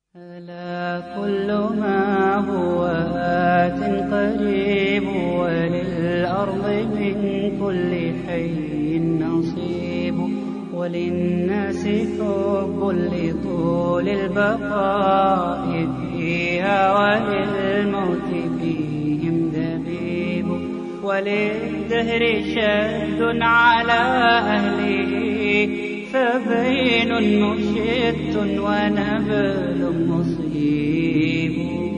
ألا كل ما هو آت قريب وللأرض من كل حي نصيب وللناس حب لطول البقاء فيها وللموت فيهم دبيب وللدهر شد على أهله فبين مشت ونبل مصيب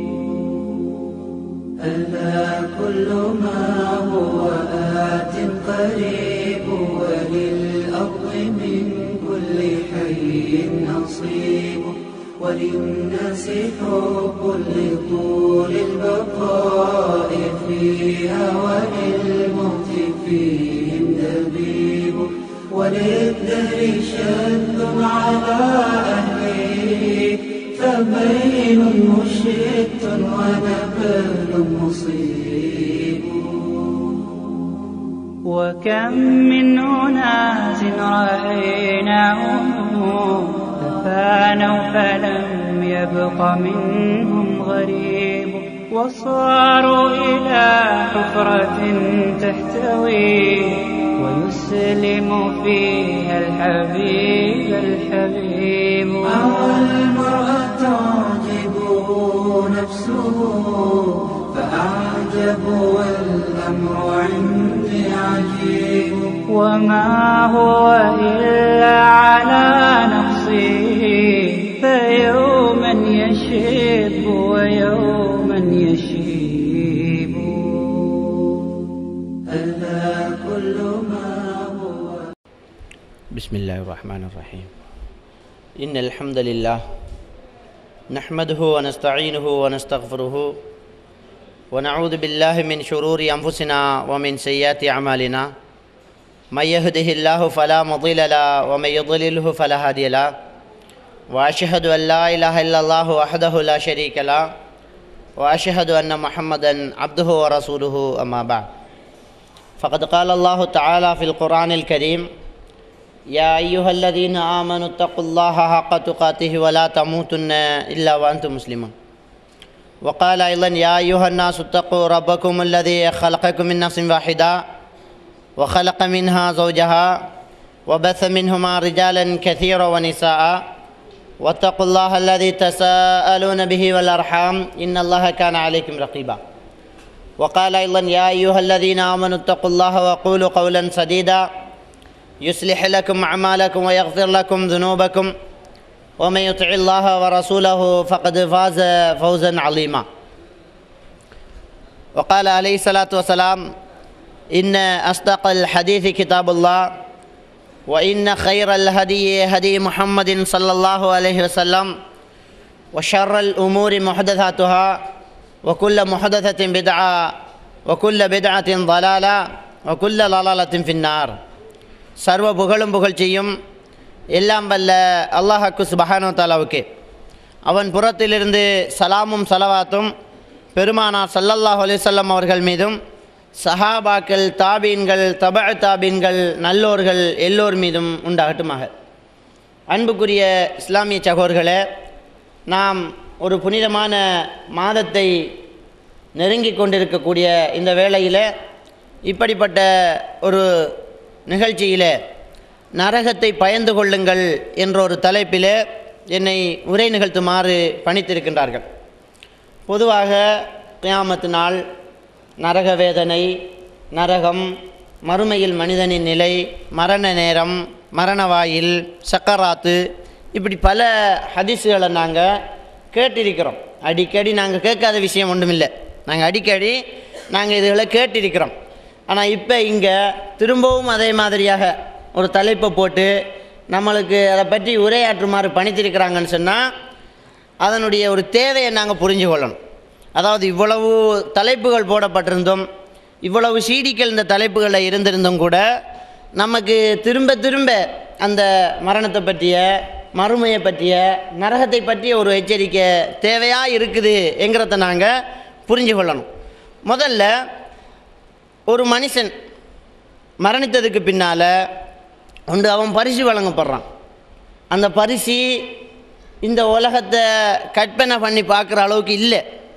ألا كل ما هو آت قريب وللأرض من كل حي نصيب وللناس حب لطول البقاء فيها وللموت فيهم دبيب وللدهر شد على أهله فبين مشت ونبل مصيب وكم من أناس رأيناهم تفانوا فلم يبق منهم غريب وصاروا إلى حفرة تحتوي ويسلم فيها الحبيب الحبيب أو المرأة تعجبه نفسه فأعجب والأمر عندي عجيب وما هو إلا على نفسه فيوما يشب ويوما يشيب ألا كل ما هو بسم الله الرحمن الرحيم إن الحمد لله نحمده ونستعينه ونستغفره ونعوذ بالله من شرور أنفسنا ومن سيئات أعمالنا من يهده الله فلا مضل له ومن يضلله فلا هادي له وأشهد أن لا إله إلا الله وحده لا شريك له وأشهد أن محمدا عبده ورسوله أما بعد فقد قال الله تعالى في القرآن الكريم يا أيها الذين آمنوا اتقوا الله حق تقاته ولا تموتن إلا وأنتم مسلمون وقال أيضا يا أيها الناس اتقوا ربكم الذي خلقكم من نفس واحدة وخلق منها زوجها وبث منهما رجالا كثيرا ونساء واتقوا الله الذي تساءلون به والأرحام إن الله كان عليكم رقيبا وقال أيضا يا أيها الذين آمنوا اتقوا الله وقولوا قولا سديدا يصلح لكم أعمالكم ويغفر لكم ذنوبكم ومن يطع الله ورسوله فقد فاز فوزا عظيما وقال عليه الصلاة والسلام إن أصدق الحديث كتاب الله وإن خير الهدي هدي محمد صلى الله عليه وسلم وشر الأمور محدثاتها وكل محدثة بدعة وكل بدعة ضلالة وكل ضلالة في النار சர்வ புகழும் புகழ்ச்சியும் எல்லாம் வல்ல அல்லாஹாக்கு சுபஹானோ தாலாவுக்கு அவன் புறத்திலிருந்து சலாமும் சலவாத்தும் பெருமானார் சல்லல்லாஹ் அலிசல்லம் அவர்கள் மீதும் சஹாபாக்கள் தாபீன்கள் தப தாபீன்கள் நல்லோர்கள் எல்லோர் மீதும் உண்டாகட்டுமாக அன்புக்குரிய இஸ்லாமிய சகோர்களே நாம் ஒரு புனிதமான மாதத்தை நெருங்கி கொண்டிருக்கக்கூடிய இந்த வேளையில் இப்படிப்பட்ட ஒரு நிகழ்ச்சியில் நரகத்தை பயந்து கொள்ளுங்கள் என்ற ஒரு தலைப்பில் என்னை உரை நிகழ்த்துமாறு பணித்திருக்கின்றார்கள் பொதுவாக கியாமத்து நாள் நரக வேதனை நரகம் மறுமையில் மனிதனின் நிலை மரண நேரம் மரணவாயில் சக்கராத்து இப்படி பல ஹதீஸுகளை நாங்கள் கேட்டிருக்கிறோம் அடிக்கடி நாங்கள் கேட்காத விஷயம் ஒன்றுமில்லை நாங்கள் அடிக்கடி நாங்கள் இதுகளை கேட்டிருக்கிறோம் ஆனால் இப்போ இங்கே திரும்பவும் அதே மாதிரியாக ஒரு தலைப்பை போட்டு நம்மளுக்கு அதை பற்றி உரையாற்றுமாறு பணித்திருக்கிறாங்கன்னு சொன்னால் அதனுடைய ஒரு தேவையை நாங்கள் புரிஞ்சு கொள்ளணும் அதாவது இவ்வளவு தலைப்புகள் போடப்பட்டிருந்தோம் இவ்வளவு சீடிக்கள் இந்த தலைப்புகளில் இருந்திருந்தும் கூட நமக்கு திரும்ப திரும்ப அந்த மரணத்தை பற்றிய மறுமையை பற்றிய நரகத்தை பற்றிய ஒரு எச்சரிக்கை தேவையாக இருக்குது என்கிறத நாங்கள் புரிஞ்சு கொள்ளணும் முதல்ல ஒரு மனுஷன் மரணித்ததுக்கு பின்னால் ஒன்று அவன் பரிசு வழங்கப்படுறான் அந்த பரிசு இந்த உலகத்தை கற்பனை பண்ணி பார்க்குற அளவுக்கு இல்லை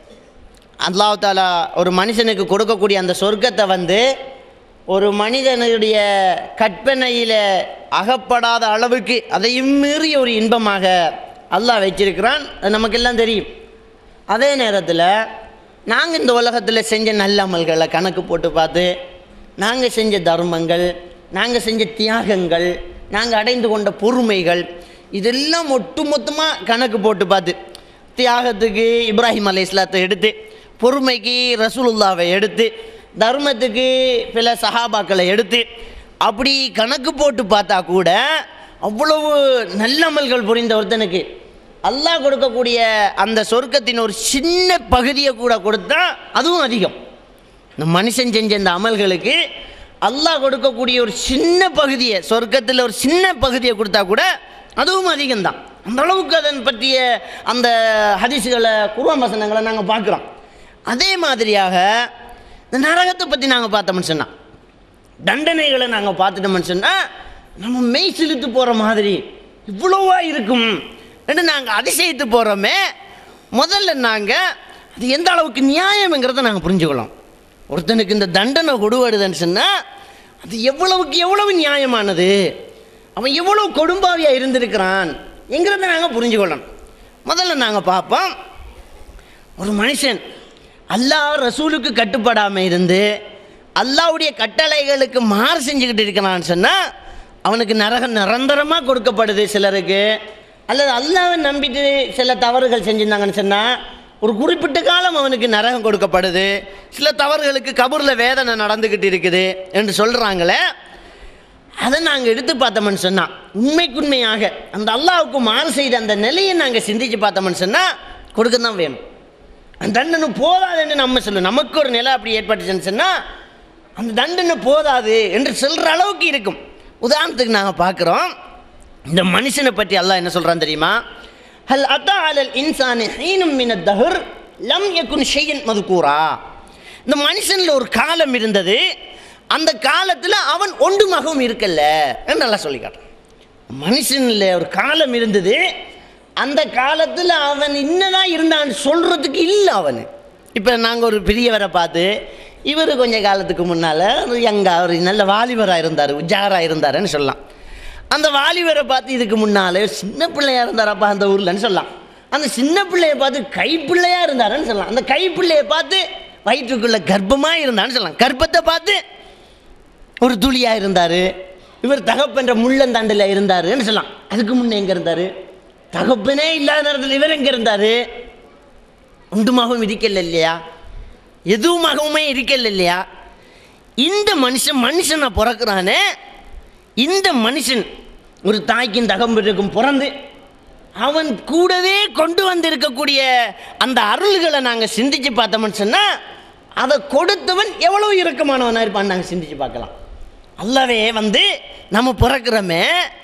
அல்லாஹ் தாலா ஒரு மனுஷனுக்கு கொடுக்கக்கூடிய அந்த சொர்க்கத்தை வந்து ஒரு மனிதனுடைய கற்பனையில் அகப்படாத அளவுக்கு அதையும் மீறிய ஒரு இன்பமாக அல்லாஹ் வச்சிருக்கிறான் அது நமக்கெல்லாம் தெரியும் அதே நேரத்தில் நாங்கள் இந்த உலகத்தில் செஞ்ச நல்ல அமல்களை கணக்கு போட்டு பார்த்து நாங்கள் செஞ்ச தர்மங்கள் நாங்கள் செஞ்ச தியாகங்கள் நாங்கள் அடைந்து கொண்ட பொறுமைகள் இதெல்லாம் ஒட்டுமொத்தமாக கணக்கு போட்டு பார்த்து தியாகத்துக்கு இப்ராஹிம் அலை இஸ்லாத்தை எடுத்து பொறுமைக்கு ரசூலுல்லாவை எடுத்து தர்மத்துக்கு சில சஹாபாக்களை எடுத்து அப்படி கணக்கு போட்டு பார்த்தா கூட அவ்வளவு நல்லமல்கள் புரிந்த ஒருத்தனுக்கு அல்லாஹ் கொடுக்கக்கூடிய அந்த சொர்க்கத்தின் ஒரு சின்ன பகுதியை கூட கொடுத்தா அதுவும் அதிகம் இந்த மனுஷன் செஞ்ச இந்த அமல்களுக்கு அல்லாஹ் கொடுக்கக்கூடிய ஒரு சின்ன பகுதியை சொர்க்கத்தில் ஒரு சின்ன பகுதியை கொடுத்தா கூட அதுவும் அதிகம்தான் அந்த அளவுக்கு அதன் பற்றிய அந்த ஹதீஸுகளை குர்ஆன் வசனங்களை நாங்கள் பார்க்குறோம் அதே மாதிரியாக இந்த நரகத்தை பற்றி நாங்கள் பார்த்தோம்னு சொன்னால் தண்டனைகளை நாங்கள் பார்த்துட்டோம்னு சொன்னால் நம்ம மெய் சிலுத்து போகிற மாதிரி இவ்வளவா இருக்கும் என்று நாங்கள் அதிசயித்து போகிறோமே முதல்ல நாங்கள் அது எந்த அளவுக்கு நியாயம்ங்கிறத நாங்கள் புரிஞ்சுக்கலாம் ஒருத்தனுக்கு இந்த தண்டனை கொடுவடுதுன்னு சொன்னால் அது எவ்வளவுக்கு எவ்வளவு நியாயமானது அவன் எவ்வளவு கொடும்பாவியாக இருந்திருக்கிறான் என்கிறத நாங்கள் புரிஞ்சுக்கொள்ளணும் முதல்ல நாங்கள் பார்ப்போம் ஒரு மனுஷன் அல்லாஹ் ரசூலுக்கு கட்டுப்படாமல் இருந்து அல்லாஹ்வுடைய கட்டளைகளுக்கு மாறு செஞ்சுக்கிட்டு இருக்கிறான்னு சொன்னால் அவனுக்கு நரகம் நிரந்தரமாக கொடுக்கப்படுது சிலருக்கு அல்லது அல்லாவை நம்பிட்டு சில தவறுகள் செஞ்சிருந்தாங்கன்னு சொன்னால் ஒரு குறிப்பிட்ட காலம் அவனுக்கு நரகம் கொடுக்கப்படுது சில தவறுகளுக்கு கபூரில் வேதனை நடந்துக்கிட்டு இருக்குது என்று சொல்கிறாங்களே அதை நாங்கள் எடுத்து பார்த்தோம்னு சொன்னால் உண்மைக்குண்மையாக அந்த அல்லாவுக்கு மாறு செய்த அந்த நிலையை நாங்கள் சிந்திச்சு பார்த்தோம்னு சொன்னால் கொடுக்க தான் வேணும் அந்த தண்டனை போதாதுன்னு நம்ம சொல்லுவோம் நமக்கு ஒரு நிலை அப்படி ஏற்பட்டுச்சுன்னு சொன்னால் அந்த தண்டனை போதாது என்று சொல்கிற அளவுக்கு இருக்கும் உதாரணத்துக்கு நாங்கள் பார்க்குறோம் இந்த மனுஷனை பற்றி அல்லாஹ் என்ன சொல்கிறான் தெரியுமா ஹல் அத்தா அலல் இன்சானி ஹீனும் மின தஹர் லம் யகுன் ஷையன் மதுக்கூரா இந்த மனுஷனில் ஒரு காலம் இருந்தது அந்த காலத்தில் அவன் ஒன்றுமாகவும் இருக்கல்ல என்று நல்லா சொல்லி காட்டுறான் மனுஷனில் ஒரு காலம் இருந்தது அந்த காலத்தில் அவன் இன்னதான் இருந்தான்னு சொல்கிறதுக்கு இல்லை அவனு இப்போ நாங்கள் ஒரு பெரியவரை பார்த்து இவர் கொஞ்ச காலத்துக்கு முன்னால் யங்கா ஒரு நல்ல வாலிபராக இருந்தார் உஜாராக இருந்தாருன்னு சொல்லலாம் அந்த வாலிபரை பார்த்து இதுக்கு முன்னாலே சின்ன பிள்ளையா இருந்தாரப்பா அந்த ஊர்லன்னு சொல்லலாம் அந்த சின்ன பிள்ளையை பார்த்து கைப்பிள்ளையா இருந்தாருன்னு சொல்லலாம் அந்த கைப்பிள்ளையை பார்த்து வயிற்றுக்குள்ள கர்ப்பமாக இருந்தான்னு சொல்லலாம் கர்ப்பத்தை பார்த்து ஒரு துளியாக இருந்தார் இவர் தகப்பன்ற முள்ளந்தாண்டில் இருந்தாருன்னு சொல்லலாம் அதுக்கு முன்னே எங்கே இருந்தார் தகப்பனே இல்லாத நேரத்தில் இவர் எங்கே இருந்தார் ஒன்றுமாகவும் இருக்கல இல்லையா எதுவுமாகவுமே இருக்கல இல்லையா இந்த மனுஷன் மனுஷனை பிறக்கிறானே இந்த மனுஷன் ஒரு தாய்க்கும் தகம்பருக்கும் பிறந்து அவன் கூடவே கொண்டு வந்திருக்கக்கூடிய அந்த அருள்களை நாங்கள் சிந்திச்சு பார்த்தோம்னு சொன்னால் அதை கொடுத்தவன் எவ்வளோ இறக்கமானவனாக இருப்பான்னு நாங்கள் சிந்திச்சு பார்க்கலாம் அல்லவே வந்து நம்ம பிறக்கிறோமே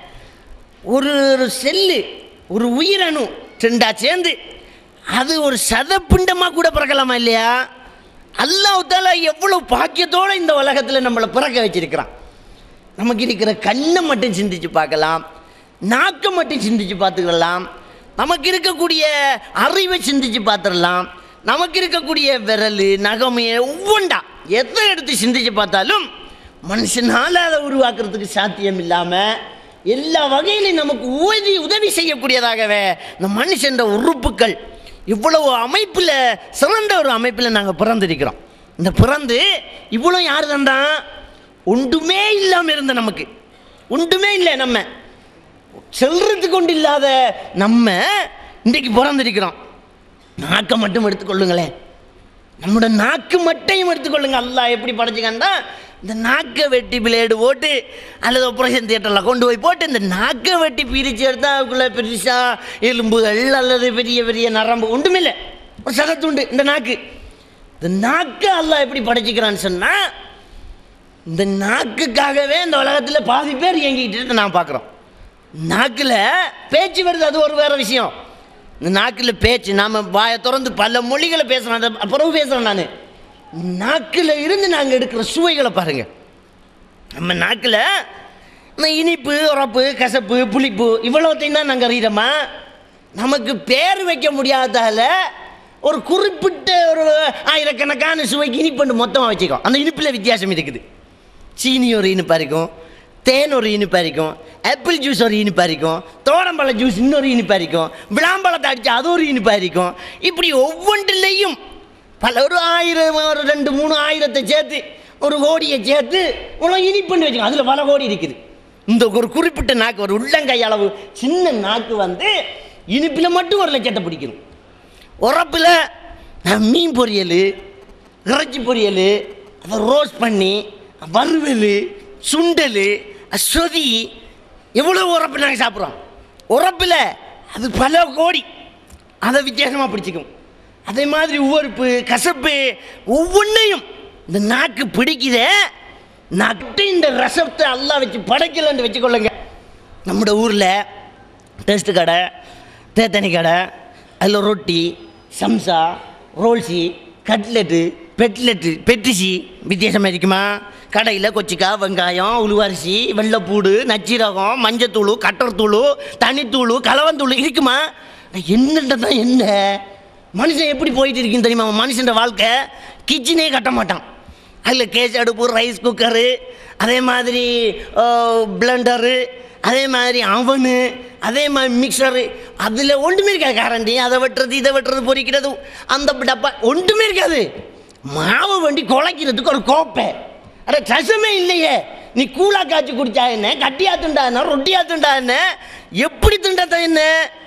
ஒரு ஒரு செல்லு ஒரு உயிரணு ரெண்டா சேர்ந்து அது ஒரு சதப்பிண்டமாக கூட பிறக்கலாமா இல்லையா அல்லாஹால எவ்வளோ பாக்கியத்தோடு இந்த உலகத்தில் நம்மளை பிறக்க வச்சிருக்கிறான் நமக்கு இருக்கிற கண்ணை மட்டும் சிந்திச்சு பார்க்கலாம் நாக்கை மட்டும் சிந்திச்சு பார்த்துக்கலாம் நமக்கு இருக்கக்கூடிய அறிவை சிந்திச்சு பார்த்துடலாம் நமக்கு இருக்கக்கூடிய விரல் நகமைய ஒவ்வொன்றா எதை எடுத்து சிந்திச்சு பார்த்தாலும் மனுஷனால் அதை உருவாக்குறதுக்கு சாத்தியம் இல்லாமல் எல்லா வகையிலும் நமக்கு உதவி உதவி செய்யக்கூடியதாகவே இந்த மனுஷன்ற உறுப்புகள் இவ்வளவு அமைப்பில் சிறந்த ஒரு அமைப்பில் நாங்கள் பிறந்திருக்கிறோம் இந்த பிறந்து இவ்வளோ யார் தந்தான் ஒன்றுமே இல்லாமல் இருந்த நமக்கு ஒன்றுமே இல்லை நம்ம செல்றதுக்கு கொண்டு இல்லாத நம்ம இன்றைக்கு பிறந்திருக்கிறோம் நாக்கை மட்டும் எடுத்துக்கொள்ளுங்களேன் நம்மளோட நாக்கு மட்டையும் எடுத்துக்கொள்ளுங்க அல்லாஹ் எப்படி படைச்சிக்கண்டா இந்த நாக்கை வெட்டி பிளேடு போட்டு அல்லது ஆப்ரேஷன் தியேட்டரில் கொண்டு போய் போட்டு இந்த நாக்கை வெட்டி பிரித்து எடுத்தால் அதுக்குள்ளே பெருசாக எலும்புகள் அல்லது பெரிய பெரிய நரம்பு ஒன்றுமில்லை ஒரு சகத்துண்டு இந்த நாக்கு இந்த நாக்கு அல்லாஹ் எப்படி படைச்சிக்கிறான்னு சொன்னால் இந்த நாக்குக்காகவே இந்த உலகத்தில் பாதி பேர் இயங்கிக்கிட்டு இருக்கு நான் பார்க்குறோம் நாக்கில் பேச்சு வருது அது ஒரு வேற விஷயம் இந்த நாக்கில் பேச்சு நாம் வாயை திறந்து பல மொழிகளை பேசுகிறோம் அதை அப்புறம் பேசுகிறேன் நான் நாக்கில் இருந்து நாங்கள் எடுக்கிற சுவைகளை பாருங்கள் நம்ம நாக்கில் இந்த இனிப்பு உரப்பு கசப்பு புளிப்பு இவ்வளோத்தையும் தான் நாங்கள் அறிகிறோமா நமக்கு பேர் வைக்க முடியாதால ஒரு குறிப்பிட்ட ஒரு ஆயிரக்கணக்கான சுவைக்கு இனிப்பு மொத்தமாக வச்சுக்கோ அந்த இனிப்பில் வித்தியாசம் இருக்குது சீனி ஒரு இனிப்பாக இருக்கும் தேன் ஒரு இனிப்பாக இருக்கும் ஆப்பிள் ஜூஸ் ஒரு இனிப்பாக இருக்கும் தோடம்பழ ஜூஸ் இன்னொரு இனிப்பாக இருக்கும் விளாம்பழத்தை அடித்து அது ஒரு இனிப்பாக இருக்கும் இப்படி ஒவ்வொன்றிலையும் பல ஒரு ஆயிரம் ஒரு ரெண்டு மூணு ஆயிரத்தை சேர்த்து ஒரு கோடியை சேர்த்து ஒரு இனிப்புன்னு வச்சுக்கோ அதில் பல கோடி இருக்குது இந்த ஒரு குறிப்பிட்ட நாக்கு ஒரு உள்ளங்கை அளவு சின்ன நாக்கு வந்து இனிப்பில் மட்டும் ஒரு லட்சத்தை பிடிக்கணும் உரப்பில் நான் மீன் பொரியல் இறைச்சி பொரியல் அதை ரோஸ்ட் பண்ணி வறுவல் சுண்டல் சொதி எவ்வளோ உரப்பு நாங்கள் சாப்பிட்றோம் உரப்பில் அது பல கோடி அதை வித்தியாசமாக பிடிச்சிக்கும் அதே மாதிரி உவர்ப்பு கசப்பு ஒவ்வொன்றையும் இந்த நாக்கு பிடிக்குதே நாட்டு இந்த ரசத்தை எல்லாம் வச்சு படைக்கலன்னு வச்சுக்கொள்ளுங்க நம்மளோட ஊரில் டேஸ்ட்டு கடை தேத்தனி கடை அதில் ரொட்டி சம்சா ரோல்சி கட்லெட்டு பெட்லெட்டு பெட்டிசி வித்தியாசமாக இருக்குமா கடையில் கொச்சிக்காய் வெங்காயம் உளுவரிசி வெள்ளைப்பூடு நச்சீரகம் மஞ்சத்தூள் கட்டர்தூள் தனித்தூள் கலவந்தூள் இருக்குமா என்னன்றது தான் என்ன மனுஷன் எப்படி போயிட்டு இருக்குன்னு தெரியுமா மனுஷன் வாழ்க்கை கிச்சனே கட்ட மாட்டான் அதில் கேஸ் அடுப்பு ரைஸ் குக்கரு அதே மாதிரி பிளண்டரு அதே மாதிரி அவனு அதே மாதிரி மிக்சரு அதில் ஒன்றுமே இருக்காது கரண்டி அதை வெட்டுறது இதை வெட்டுறது பொரிக்கிறது அந்த டப்பா ஒன்றுமே இருக்காது மாவு வண்டி குலைக்கிறதுக்கு ஒரு கோப்பை அட ரசமே இல்லையே நீ கூழா காய்ச்சி குடிச்சா என்ன கட்டியா துண்டா என்ன ரொட்டியா துண்டா என்ன எப்படி துண்டா என்ன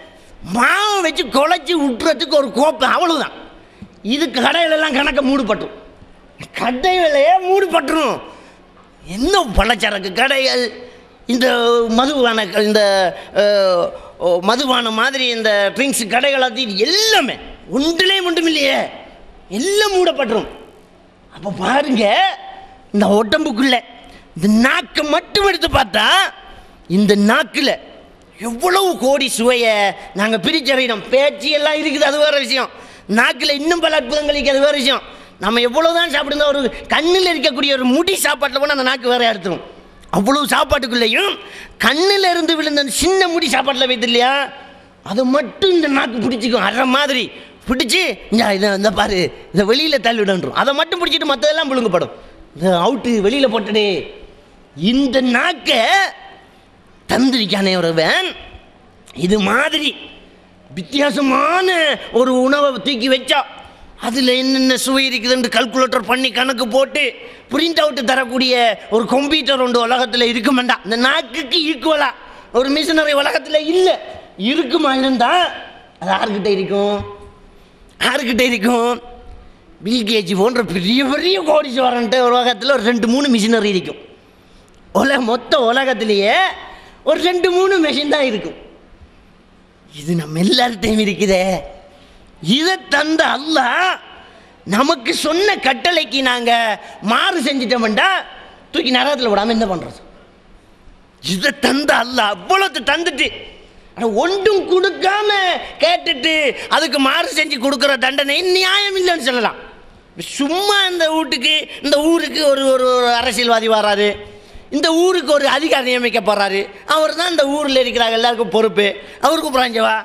மாவை வச்சு குலைச்சி விட்டுறதுக்கு ஒரு கோப்பை அவ்வளவுதான் இது கடையிலெல்லாம் கணக்க மூடுபட்டும் கடையிலேயே மூடுபட்டுரும் என்ன பலச்சரக்கு கடைகள் இந்த மதுபான இந்த அஹ், ஓ, மதுபான மாதிரி இந்த ட்ரிங்க்ஸ் கடைகள் அது இது எல்லாமே ஒன்றிலே ஒன்றும் இல்லையே எல்லாம் மூடப்பட்டுரும் அப்போ பாருங்க இந்த உடம்புக்குள்ள இந்த நாக்கை மட்டும் எடுத்து பார்த்தா இந்த நாக்கில் எவ்வளவு கோடி சுவையை நாங்கள் பிரிச்சறியணும் பேச்சு எல்லாம் இருக்குது அது வேற விஷயம் நாக்கில் இன்னும் பல அற்புதங்கள் இருக்குது அது வேற விஷயம் நம்ம எவ்வளவுதான் சாப்பிடுங்க ஒரு கண்ணில் இருக்கக்கூடிய ஒரு முடி சாப்பாட்டில் கூட அந்த நாக்கு வேற எடுத்துரும் அவ்வளவு சாப்பாட்டுக்குள்ளேயும் கண்ணில் இருந்து விழுந்த அந்த சின்ன முடி சாப்பாட்டில் வைத்து இல்லையா அதை மட்டும் இந்த நாக்கு பிடிச்சிக்கும் அற மாதிரி பிடிச்சி இந்தா இதை இந்த பாரு இதை வெளியில் தள்ளிவிடன்றோம் அதை மட்டும் பிடிச்சிட்டு மற்றதெல்லாம் விழுங்கப்படும் இந்த அவுட்டு வெளியில் போட்டுடு இந்த நாக்கை தந்திரிக்கானே ஒருவன் இது மாதிரி வித்தியாசமான ஒரு உணவை தூக்கி வச்சா அதில் என்னென்ன சுவை இருக்குதுன்னு கல்குலேட்டர் பண்ணி கணக்கு போட்டு பிரிண்ட் அவுட் தரக்கூடிய ஒரு கம்ப்யூட்டர் ஒன்று உலகத்தில் இருக்குமெண்டா இந்த நாக்குக்கு ஈக்குவலா ஒரு மிஷினரி உலகத்தில் இல்லை இருக்குமா இருந்தா அது யாருக்கிட்ட இருக்கும் யாருக்கிட்ட இருக்கும் பில்கேஜ் போன்ற பெரிய பெரிய கோடீஸ்வரன்ட்டு ஒரு உலகத்தில் ஒரு ரெண்டு மூணு மிஷினரி இருக்கும் உலக மொத்த உலகத்திலேயே ஒரு ரெண்டு மூணு மெஷின் தான் இருக்கும் இது நம்ம எல்லார்ட்டையும் இருக்குதே இதை தந்த அல்லாஹ் நமக்கு சொன்ன கட்டளைக்கு நாங்கள் மாறு செஞ்சிட்டோம்டா தூக்கி நரகத்தில் விடாம என்ன பண்ணுறது இதை தந்த அல்லாஹ் அவ்வளோத்து தந்துட்டு ஆனா ஒன்றும் கொடுக்காம கேட்டுட்டு அதுக்கு மாறு செஞ்சு கொடுக்குற தண்டனை நியாயம் இல்லைன்னு சொல்லலாம் சும்மா இந்த வீட்டுக்கு இந்த ஊருக்கு ஒரு ஒரு ஒரு அரசியல்வாதி வராரு இந்த ஊருக்கு ஒரு அதிகாரி நியமிக்க போறாரு அவர் தான் இந்த ஊரில் இருக்கிறாங்க எல்லாருக்கும் பொறுப்பு அவருக்கு புறாஞ்சவா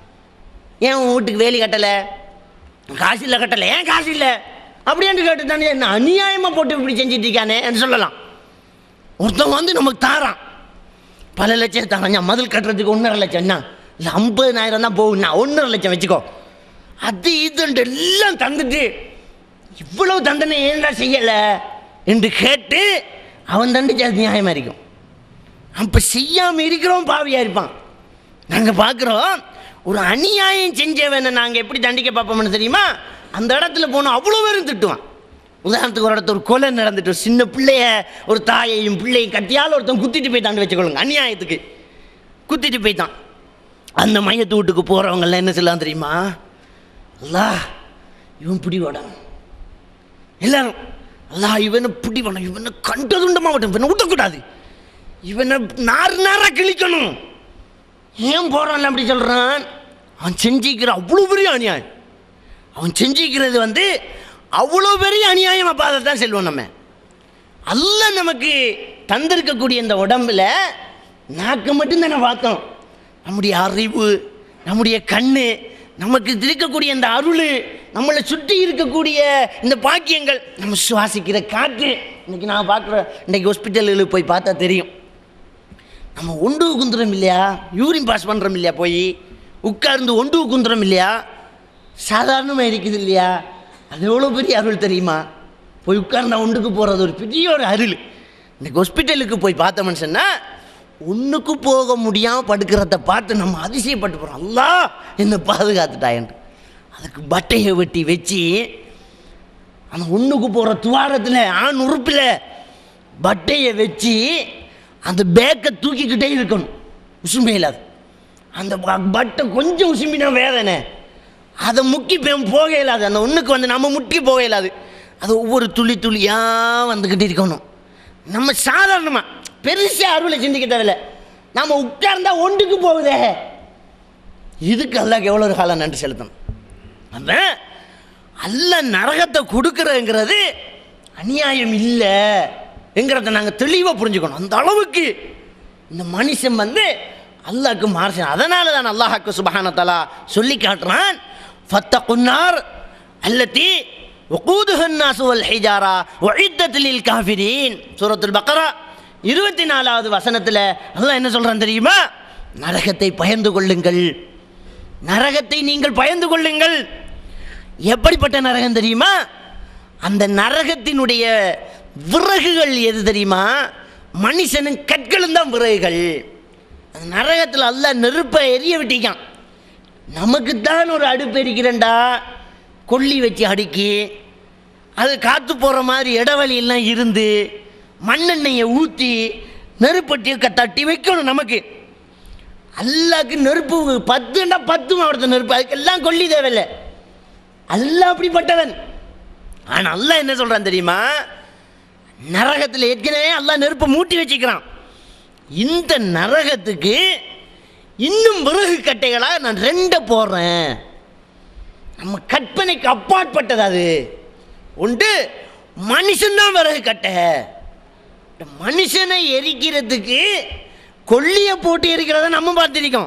ஏன் உன் வீட்டுக்கு வேலி கட்டலை காசு இல்லை கட்டலை ஏன் காசு இல்லை அப்படின்ட்டு கேட்டு தானே என்ன அநியாயமாக போட்டு இப்படி செஞ்சுட்டு இருக்கானே என்று சொல்லலாம் ஒருத்தன் வந்து நமக்கு தாரான் பல லட்சம் தரான் மதில் கட்டுறதுக்கு ஒன்றரை லட்சம் என்ன இல்லை ஐம்பதுனாயிரம் தான் போகும்ண்ணா ஒன்றரை லட்சம் வச்சுக்கோ அது இதுன்ட்டு எல்லாம் தந்துட்டு இவ்வளவு தண்டனை ஏன்டா செய்யலை என்று கேட்டு அவன் தண்டிச்சு அது நியாயமாக இருக்கும் அப்போ செய்யாமல் இருக்கிறோம் பாவியாக இருப்பான் நாங்கள் பார்க்குறோம் ஒரு அநியாயம் செஞ்சவனை நாங்கள் எப்படி தண்டிக்க பார்ப்போம்னு தெரியுமா அந்த இடத்துல போனோம் அவ்வளோ பேரும் திட்டுவான் உதாரணத்துக்கு ஒரு இடத்துல ஒரு கொலை நடந்துட்டு ஒரு சின்ன பிள்ளைய ஒரு தாயையும் பிள்ளையும் கத்தியால் ஒருத்தன் குத்திட்டு போய்த்தான்னு வச்சுக்கொள்ளுங்க அநியாயத்துக்கு குத்திட்டு போய்த்தான் அந்த மையத்து வீட்டுக்கு போகிறவங்கெல்லாம் என்ன சொல்லலாம் தெரியுமா அல்லாஹ் இவன் பிடிவாடான் எல்லாரும் அல்லாஹ் இவனை பிடிவாடான் இவனை கண்டதுண்டமா மாட்டேன் இவனை விட்டக்கூடாது இவனை நார் நாரா கிழிக்கணும் ஏன் போறான்ல அப்படி சொல்றான் அவன் செஞ்சிக்கிற அவ்வளோ பெரிய அநியாயம் அவன் செஞ்சிக்கிறது வந்து அவ்வளோ பெரிய அநியாயம் அப்போ அதை தான் செல்வோம் நம்ம அல்ல நமக்கு தந்திருக்கக்கூடிய இந்த உடம்புல நாக்கு மட்டும் தானே பார்த்தோம் நம்முடைய அறிவு நம்முடைய கண்ணு நமக்கு இருக்கக்கூடிய இந்த அருள் நம்மளை சுற்றி இருக்கக்கூடிய இந்த பாக்கியங்கள் நம்ம சுவாசிக்கிற காற்று இன்னைக்கு நான் பார்க்குற இன்னைக்கு ஹாஸ்பிட்டல்களுக்கு போய் பார்த்தா தெரியும் நம்ம ஒண்டு குந்துறோம் இல்லையா யூரின் பாஸ் பண்ணுறோம் இல்லையா போய் உட்கார்ந்து ஒண்டு குந்துறோம் இல்லையா சாதாரணமாக இருக்குது இல்லையா அது எவ்வளோ பெரிய அருள் தெரியுமா போய் உட்கார்ந்தா ஒன்றுக்கு போகிறது ஒரு பெரிய ஒரு அருள் இன்னைக்கு ஹாஸ்பிட்டலுக்கு போய் பார்த்தோம்னு சொன்னால் ஒன்றுக்கு போக முடியாமல் படுக்கிறத பார்த்து நம்ம அதிசயப்பட்டு போகிறோம் அல்லா என்னை பாதுகாத்துட்டாயன்ட்டு அதுக்கு பட்டையை வெட்டி வச்சு அந்த ஒன்றுக்கு போகிற துவாரத்தில் ஆண் உறுப்பில் பட்டையை வச்சு அந்த பேக்கை தூக்கிக்கிட்டே இருக்கணும் உசுமே இல்லாது அந்த ப- பட்டை கொஞ்சம் உசும்பினா வேதனை அதை முக்கி பே- போக இயலாது அந்த ஒன்றுக்கு வந்து நம்ம முட்டி போக இயலாது அது ஒவ்வொரு துளி துளியாக வந்துக்கிட்டு இருக்கணும் நம்ம சாதாரணமாக பெருசாக அருளை சிந்திக்க தேவையில்ல நம்ம உட்கார்ந்தா ஒன்றுக்கு போகுதே இதுக்கு அல்லாஹ் எவ்வளோ ஒரு காலம் நன்றி செலுத்தணும் அவன் அல்ல நரகத்தை கொடுக்குறங்கிறது அநியாயம் இல்லை என்கிறத நாங்கள் தெளிவாக புரிஞ்சுக்கணும் அந்த அளவுக்கு இந்த மனுஷன் வந்து அல்லாஹ்க்கு மாறுசன் அதனால தான் அல்லாஹாக்கு சுபஹானத்தலா சொல்லி காட்டுறான் ஃபத்த குன்னார் அல்லத்தி வகூதுஹன்னாசு வல் ஹிஜாரா வஇத்தத் லில் காஃபிரீன் சூரத்துல் பக்ரா இருபத்தி நாலாவது வசனத்தில் அல்லாஹ் என்ன சொல்றான் தெரியுமா நரகத்தை பயந்து கொள்ளுங்கள் நரகத்தை நீங்கள் பயந்து கொள்ளுங்கள் எப்படிப்பட்ட நரகம் தெரியுமா அந்த நரகத்தினுடைய விறகுகள் எது தெரியுமா மனுஷனும் கற்களும் தான் விறகுகள் அந்த நரகத்தில் அல்லாஹ் நெருப்பை எரிய விட்டிக்கான் நமக்கு தான் ஒரு அடுப்பு எரிக்கிறேன்டா கொல்லி வச்சு அடுக்கி அது காற்று போகிற மாதிரி இடைவெளி எல்லாம் இருந்து மண்ணெண்ணெயை ஊற்றி நெருப்பட்டி க- தட்டி வைக்கணும் நமக்கு அல்லாக்கு நெருப்பு பத்துண்டா பத்து மாவட்டத்து நெருப்பு அதுக்கெல்லாம் கொல்லி தேவையில்லை அல்லாஹ் அப்படிப்பட்டவன் ஆனால் அல்லாஹ் என்ன சொல்கிறான் தெரியுமா நரகத்தில் ஏற்கனவே அல்லாஹ் நெருப்பை மூட்டி வச்சுக்கிறான் இந்த நரகத்துக்கு இன்னும் விறகு கட்டைகளாக நான் ரெண்டை போடுறேன் நம்ம கற்பனைக்கு அப்பாற்பட்டது அது உண்டு மனுஷன்தான் விறகு கட்டை இந்த மனுஷனை எரிக்கிறதுக்கு கொல்லியை போட்டு எரிக்கிறத நம்ம பார்த்துருக்கோம்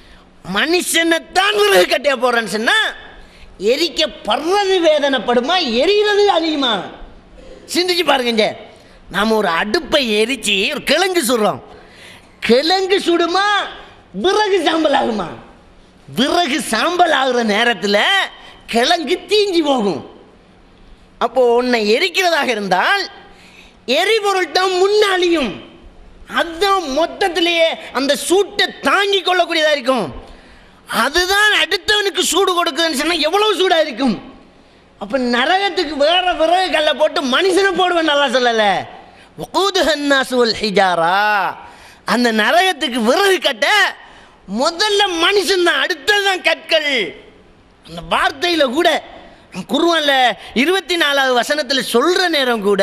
மனுஷனைத்தான் விறகு கட்டையை போடுறேன்னு சொன்னால் எரிக்கப்படுறது வேதனைப்படுமா எரிகிறது அதிகமா சிந்திச்சு பாருங்க இங்க. நாம ஒரு அடுப்பை எரிச்சு ஒரு கிழங்கு சுடுறோம் கிழங்கு சுடுமா விறகு சாம்பல் ஆகுமா விறகு சாம்பல் ஆகுற நேரத்தில் கிழங்கு தீஞ்சு போகும் அப்போ உன்னை எரிக்கிறதாக இருந்தால் எரிபொருள் தான் முன்னாலியும் அதுதான் மொத்தத்திலேயே அந்த சூட்டை தாங்கி கொள்ளக்கூடியதா இருக்கும் அதுதான் அடுத்தவனுக்கு சூடு கொடுக்குதுன்னு சொன்னா எவ்வளவு சூடா இருக்கும் அப்ப நரகத்துக்கு வேற விறகு கல்லை போட்டு மனுஷனை போடுவேன் நல்லா சொல்லல வகூதுஹன்னாசுவல் ஹிஜாரா அந்த நரகத்துக்கு விறகு கட்ட முதல்ல மனுஷன் தான் அடுத்ததுதான் கற்கள் அந்த வார்த்தையில கூட குருவான்ல இருபத்தி நாலாவது வசனத்துல சொல்ற நேரம் கூட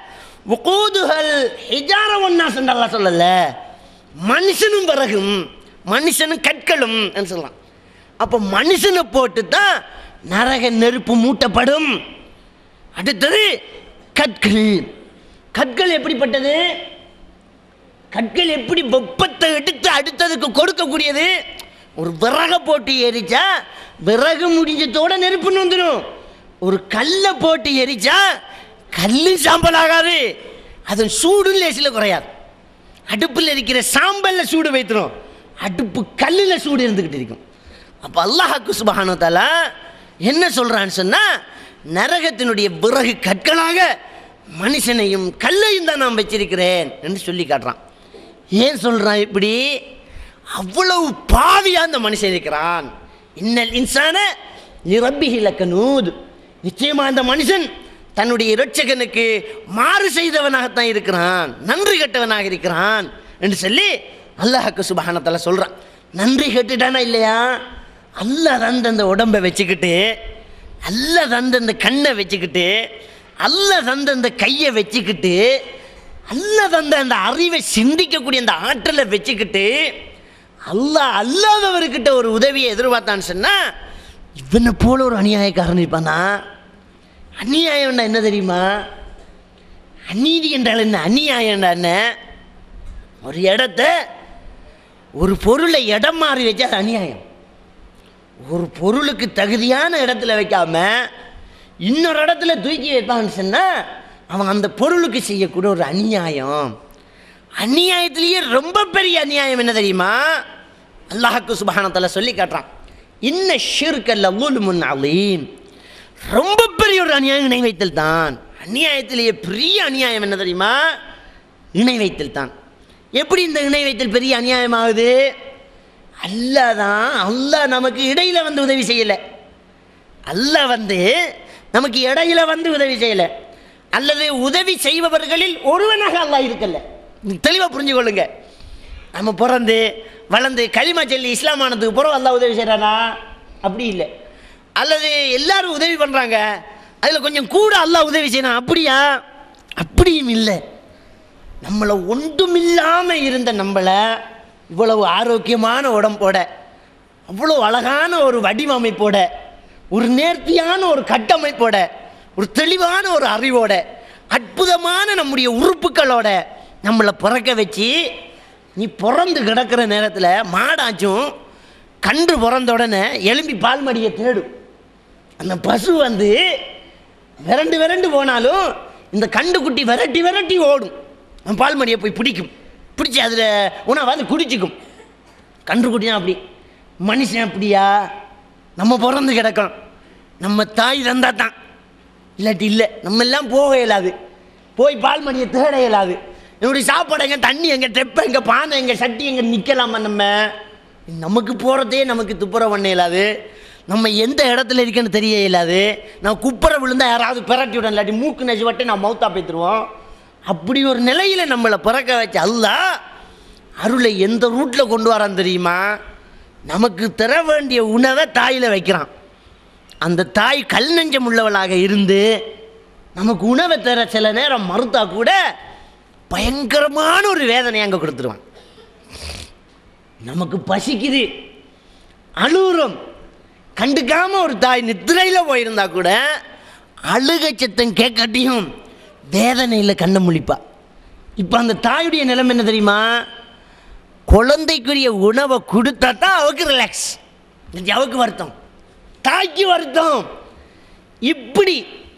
வகூதுஹல் ஹிஜார ஒன்னாசன் நல்லா சொல்லல மனுஷனும் பிறகும் மனுஷனும் கற்களும் என்று சொல்லலாம் அப்போ மனுஷனை போட்டு தான் நரக நெருப்பு மூட்டப்படும் அடுத்தது கற்கள் கற்கள் எப்படிப்பட்டது கற்கள் எப்படி வெப்பத்தை எடுத்து அடுத்ததுக்கு கொடுக்கக்கூடியது ஒரு விறக போட்டு எரிச்சா விறகு முடிஞ்சதோட நெருப்புன்னு வந்துடும் ஒரு கல்லை போட்டு எரிச்சா கல்லு சாம்பல் ஆகாது அது சூடு லேசில் குறையாது அடுப்பில் இருக்கிற சாம்பல்ல சூடு வைத்துரும் அடுப்பு கல்லில் சூடு இருந்துக்கிட்டு இருக்கும் அப்போ அல்லாஹாக்கு சுபஹானு தஆலா என்ன சொல்றான்னு சொன்னா நரகத்தினுடைய விறகு கற்களாக மனுஷனையும் கல்லையும் தான் நான் வச்சிருக்கிறேன் என்று சொல்லி காட்டுறான் ஏன் சொல்றான் இப்படி அவ்வளவு பாவியா அந்த மனுஷன் இருக்கிறான் இன்னல் இன்சான நிரப்பிஹி லக்கனூத் நிச்சயமா அந்த மனுஷன் தன்னுடைய இரட்சகனுக்கு மாறு செய்தவனாகத்தான் இருக்கிறான் நன்றி கெட்டவனாக இருக்கிறான் என்று சொல்லி அல்லாஹ்க்கு சுபஹானத்தால சொல்றான் நன்றி கெட்டுட்டானா இல்லையா அல்லாஹ் தந்த அந்த உடம்பை வச்சுக்கிட்டு அல்லாஹ் தந்த அந்த கண்ணை வச்சுக்கிட்டு அல்லாஹ் தந்த அந்த கையை வச்சுக்கிட்டு அல்லாஹ் தந்த அந்த அறிவை சிந்திக்கக்கூடிய அந்த ஆற்றலை வச்சுக்கிட்டு அல்லாஹ் அல்லாதவர்கிட்ட ஒரு உதவியை எதிர்பார்த்தான்னு சொன்னா இவனை போல ஒரு அநியாயக்காரன் இருப்பானா அநியாயம்னா என்ன தெரியுமா அநீதி என்றால் என்ன அநியாயம் என்றால் என்ன ஒரு இடத்த ஒரு பொருளை இடம் மாறி வச்சா அது அநியாயம் ஒரு பொருளுக்கு தகுதியான இடத்துல வைக்காம இன்னொரு இடத்துல தூக்கி வைப்பான்னு சொன்னா அவன் அந்த பொருளுக்கு செய்யக்கூடிய ஒரு அநியாயம் அநியாயத்திலேயே ரொம்ப பெரிய அநியாயம் என்ன தெரியுமா அல்லாஹ்க்கு சுபஹானத்தால சொல்லி காட்டுறான் இன்ன ஷிர்கல்ல முன் அலீம் ரொம்ப பெரிய ஒரு அநியாயம் இணை வைத்தல் தான் அநியாயத்திலேயே பெரிய அநியாயம் என்ன தெரியுமா இணை வைத்தல் தான் எப்படி இந்த இணை வைத்தல் பெரிய அநியாயமாகுது அல்லாஹ் தான் அல்லாஹ் நமக்கு இடையில வந்து உதவி செய்யலை அல்லாஹ் வந்து நமக்கு இடையில வந்து உதவி செய்யலை அல்லது உதவி செய்பவர்களில் ஒருவனாக அல்லாஹ் இருக்கல்ல தெளிவாக புரிஞ்சு கொள்ளுங்க நம்ம பிறந்து வளர்ந்து களிமா சொல்லி இஸ்லாமானதுக்கு பிறகு அல்லாஹ் உதவி செய்கிறானா அப்படி இல்லை அல்லது எல்லாரும் உதவி பண்ணுறாங்க அதில் கொஞ்சம் கூட அல்லாஹ் உதவி செய்யணும் அப்படியா அப்படியும் இல்லை நம்மளை ஒன்றுமில்லாமல் இருந்த நம்மளை இவ்வளவு ஆரோக்கியமான உடம்போட அவ்வளோ அழகான ஒரு வடிவமைப்போட ஒரு நேர்த்தியான ஒரு கட்டமைப்போட ஒரு தெளிவான ஒரு அறிவோட அற்புதமான நம்முடைய உறுப்புகளோட நம்மளை பிறக்க வச்சு நீ பிறந்து கிடக்கிற நேரத்தில் மாடாச்சும் கன்று பிறந்த உடனே எலும்பி பால் மடியை தேடும் அந்த பசு வந்து விரண்டு விரண்டு போனாலும் இந்த கண்டுக்குட்டி விரட்டி விரட்டி ஓடும் அந்த பால் மடியை போய் பிடிக்கும் பிடிச்சி அதில் உணவாது குடிச்சிக்கும் கன்றுக்குட்டி தான் அப்படி மனுஷன் அப்படியா நம்ம பிறந்து கிடக்கோம் நம்ம தாய் தந்தா தான் இல்லாட்டி இல்லை நம்ம எல்லாம் போக இயலாது போய் பால் மடியை தேட இயலாது என்னுடைய சாப்பாடு எங்க தண்ணி எங்க தெப்ப எங்க பானை எங்க சட்டி எங்க நிற்கலாமா நம்ம நமக்கு போகிறதே நமக்கு துப்புரவு பண்ண இயலாது நம்ம எந்த இடத்துல இருக்குன்னு தெரிய இயலாது நான் குப்புற விழுந்தா யாராவது பிரட்டி விட இல்லாட்டி மூக்கு நெசி வட்டி நான் மவுத்தா பேத்துருவோம் அப்படி ஒரு நிலையில் நம்மளை பிறக்க வச்ச அல்லாஹ் அருளை எந்த ரூட்டில் கொண்டு வரான் தெரியுமா நமக்கு தர வேண்டிய உணவை தாயில் வைக்கிறான் அந்த தாய் கல் நெஞ்சம் உள்ளவளாக இருந்து நமக்கு உணவை தர சில நேரம் மறுத்தா கூட பயங்கரமான ஒரு வேதனை அங்கே கொடுத்துருவான் நமக்கு பசிக்குது அழுகுறோம் கண்டுக்காம ஒரு தாய் நித்திரையில் போயிருந்தா கூட அழுகை சத்தம் கேட்காட்டியும் வேதனையில் கண்ணை முழிப்பா இப்போ அந்த தாயுடைய நிலைமை என்ன தெரியுமா குழந்தைக்குரிய உணவை கொடுத்தா தான் அவருக்கு ரிலாக்ஸ் அவருக்கு வருத்தம் தாய்க்கு வருத்தம் இப்படி